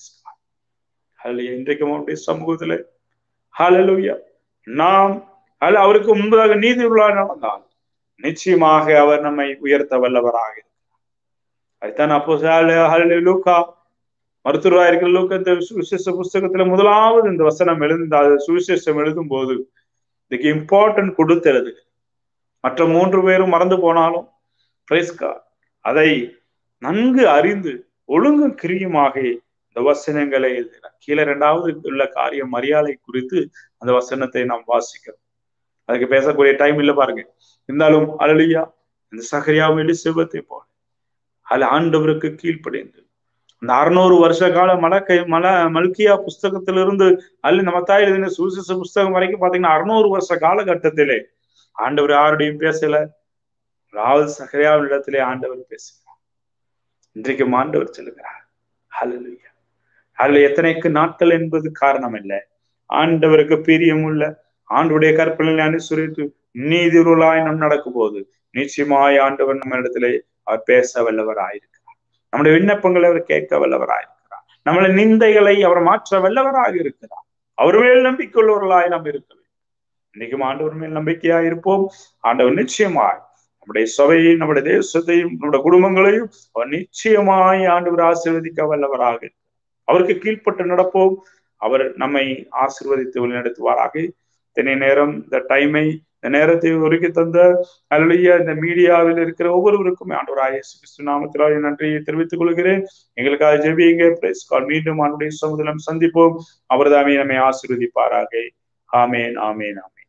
அல்ல இன்றைக்கும் அவருடைய சமூகத்துல ஹalleluya நாம் அல்ல அவருக்கு முன்பதாக நீதி உள்ள நடந்தால் நிச்சயமாக அவர் நம்மை உயர்த்த வல்லவராக இருக்கிறார் அதுதான் அப்போ லூக்கா மருத்துவராக இருக்கிற லூக்கா இந்த சுவிசேஷ புஸ்தகத்துல முதலாவது இந்த வசனம் எழுந்த சுவிசேஷம் எழுதும் போது இதுக்கு இம்பார்ட்டன்ட் கொடுத்துறது மற்ற மூன்று பேரும் மறந்து போனாலும் பிரைஸ்கா அதை நன்கு அறிந்து ஒழுங்கும் கிரியுமாக இந்த வசனங்களை எழுதினார் கீழே இரண்டாவது உள்ள காரியம் மரியாதை குறித்து அந்த வசனத்தை நாம் வாசிக்கிறோம் அதுக்கு பேசக்கூடிய டைம் இல்லை பாருங்க இருந்தாலும் அழலியா இந்த சகரியாவும் எலிசபத்தை போல அல்ல ஆண்டவருக்கு கீழ்ப்படைந்து அந்த அறுநூறு வருஷ கால மலக்கை மல மல்கியா புஸ்தகத்திலிருந்து அல்ல நம்ம தாய் எழுதின சுவிசேஷ புஸ்தகம் வரைக்கும் பாத்தீங்கன்னா அறுநூறு வருஷ காலகட்டத்திலே ஆண்டவர் யாருடையும் பேசல ராவல் சகரியாவின் இடத்திலே ஆண்டவர் பேசுகிறார் இன்றைக்கும் ஆண்டவர் சொல்லுகிறார் ஹalleluya அதுல எத்தனைக்கு நாட்கள் என்பது காரணம் இல்லை ஆண்டவருக்கு பிரியமுள்ள ஆண்டுடைய கற்பனை அனுசரித்து நீதிருளாய் நம் நடக்கும் போது நிச்சயமாய் ஆண்டவர் நம்ம இடத்திலே அவர் பேச வல்லவராயிருக்கிறார் நம்முடைய விண்ணப்பங்களை அவர் கேட்க வல்லவராயிருக்கிறார் நம்மளை நிந்தைகளை அவர் மாற்ற வல்லவராக இருக்கிறார் அவர் மேல் நம்பிக்கையுள்ளவர்களாய் நாம் இருக்க வேண்டும் இன்னைக்கும் ஆண்டவர் மேல் நம்பிக்கையாய் இருப்போம் ஆண்டவர் நிச்சயமாய் நம்முடைய சபையை நம்முடைய தேசத்தையும் நம்முடைய குடும்பங்களையும் அவர் நிச்சயமாய் ஆண்டவர் ஆசீர்வதிக்க வல்லவராக அவருக்கு கீழ்ப்பட்டு நடப்போம் அவர் நம்மை ஆசிர்வதித்து வழிநடத்துவாராக இத்தனை நேரம் இந்த டைமை இந்த நேரத்தை ஒருக்கி தந்த அல்லையா இந்த மீடியாவில் இருக்கிற ஒவ்வொருவருக்கும் ஆண்டவர் இயேசு கிறிஸ்து நாமத்திலாக நன்றியை தெரிவித்துக் கொள்கிறேன் எங்களுக்காக ஜெபியுங்க பிரைஸ் கால் மீண்டும் ஆண்டுடைய சமுதலம் சந்திப்போம் அவர் தாமே நம்மை ஆசீர்வதிப்பாராக ஆமேன் ஆமேன் ஆமேன்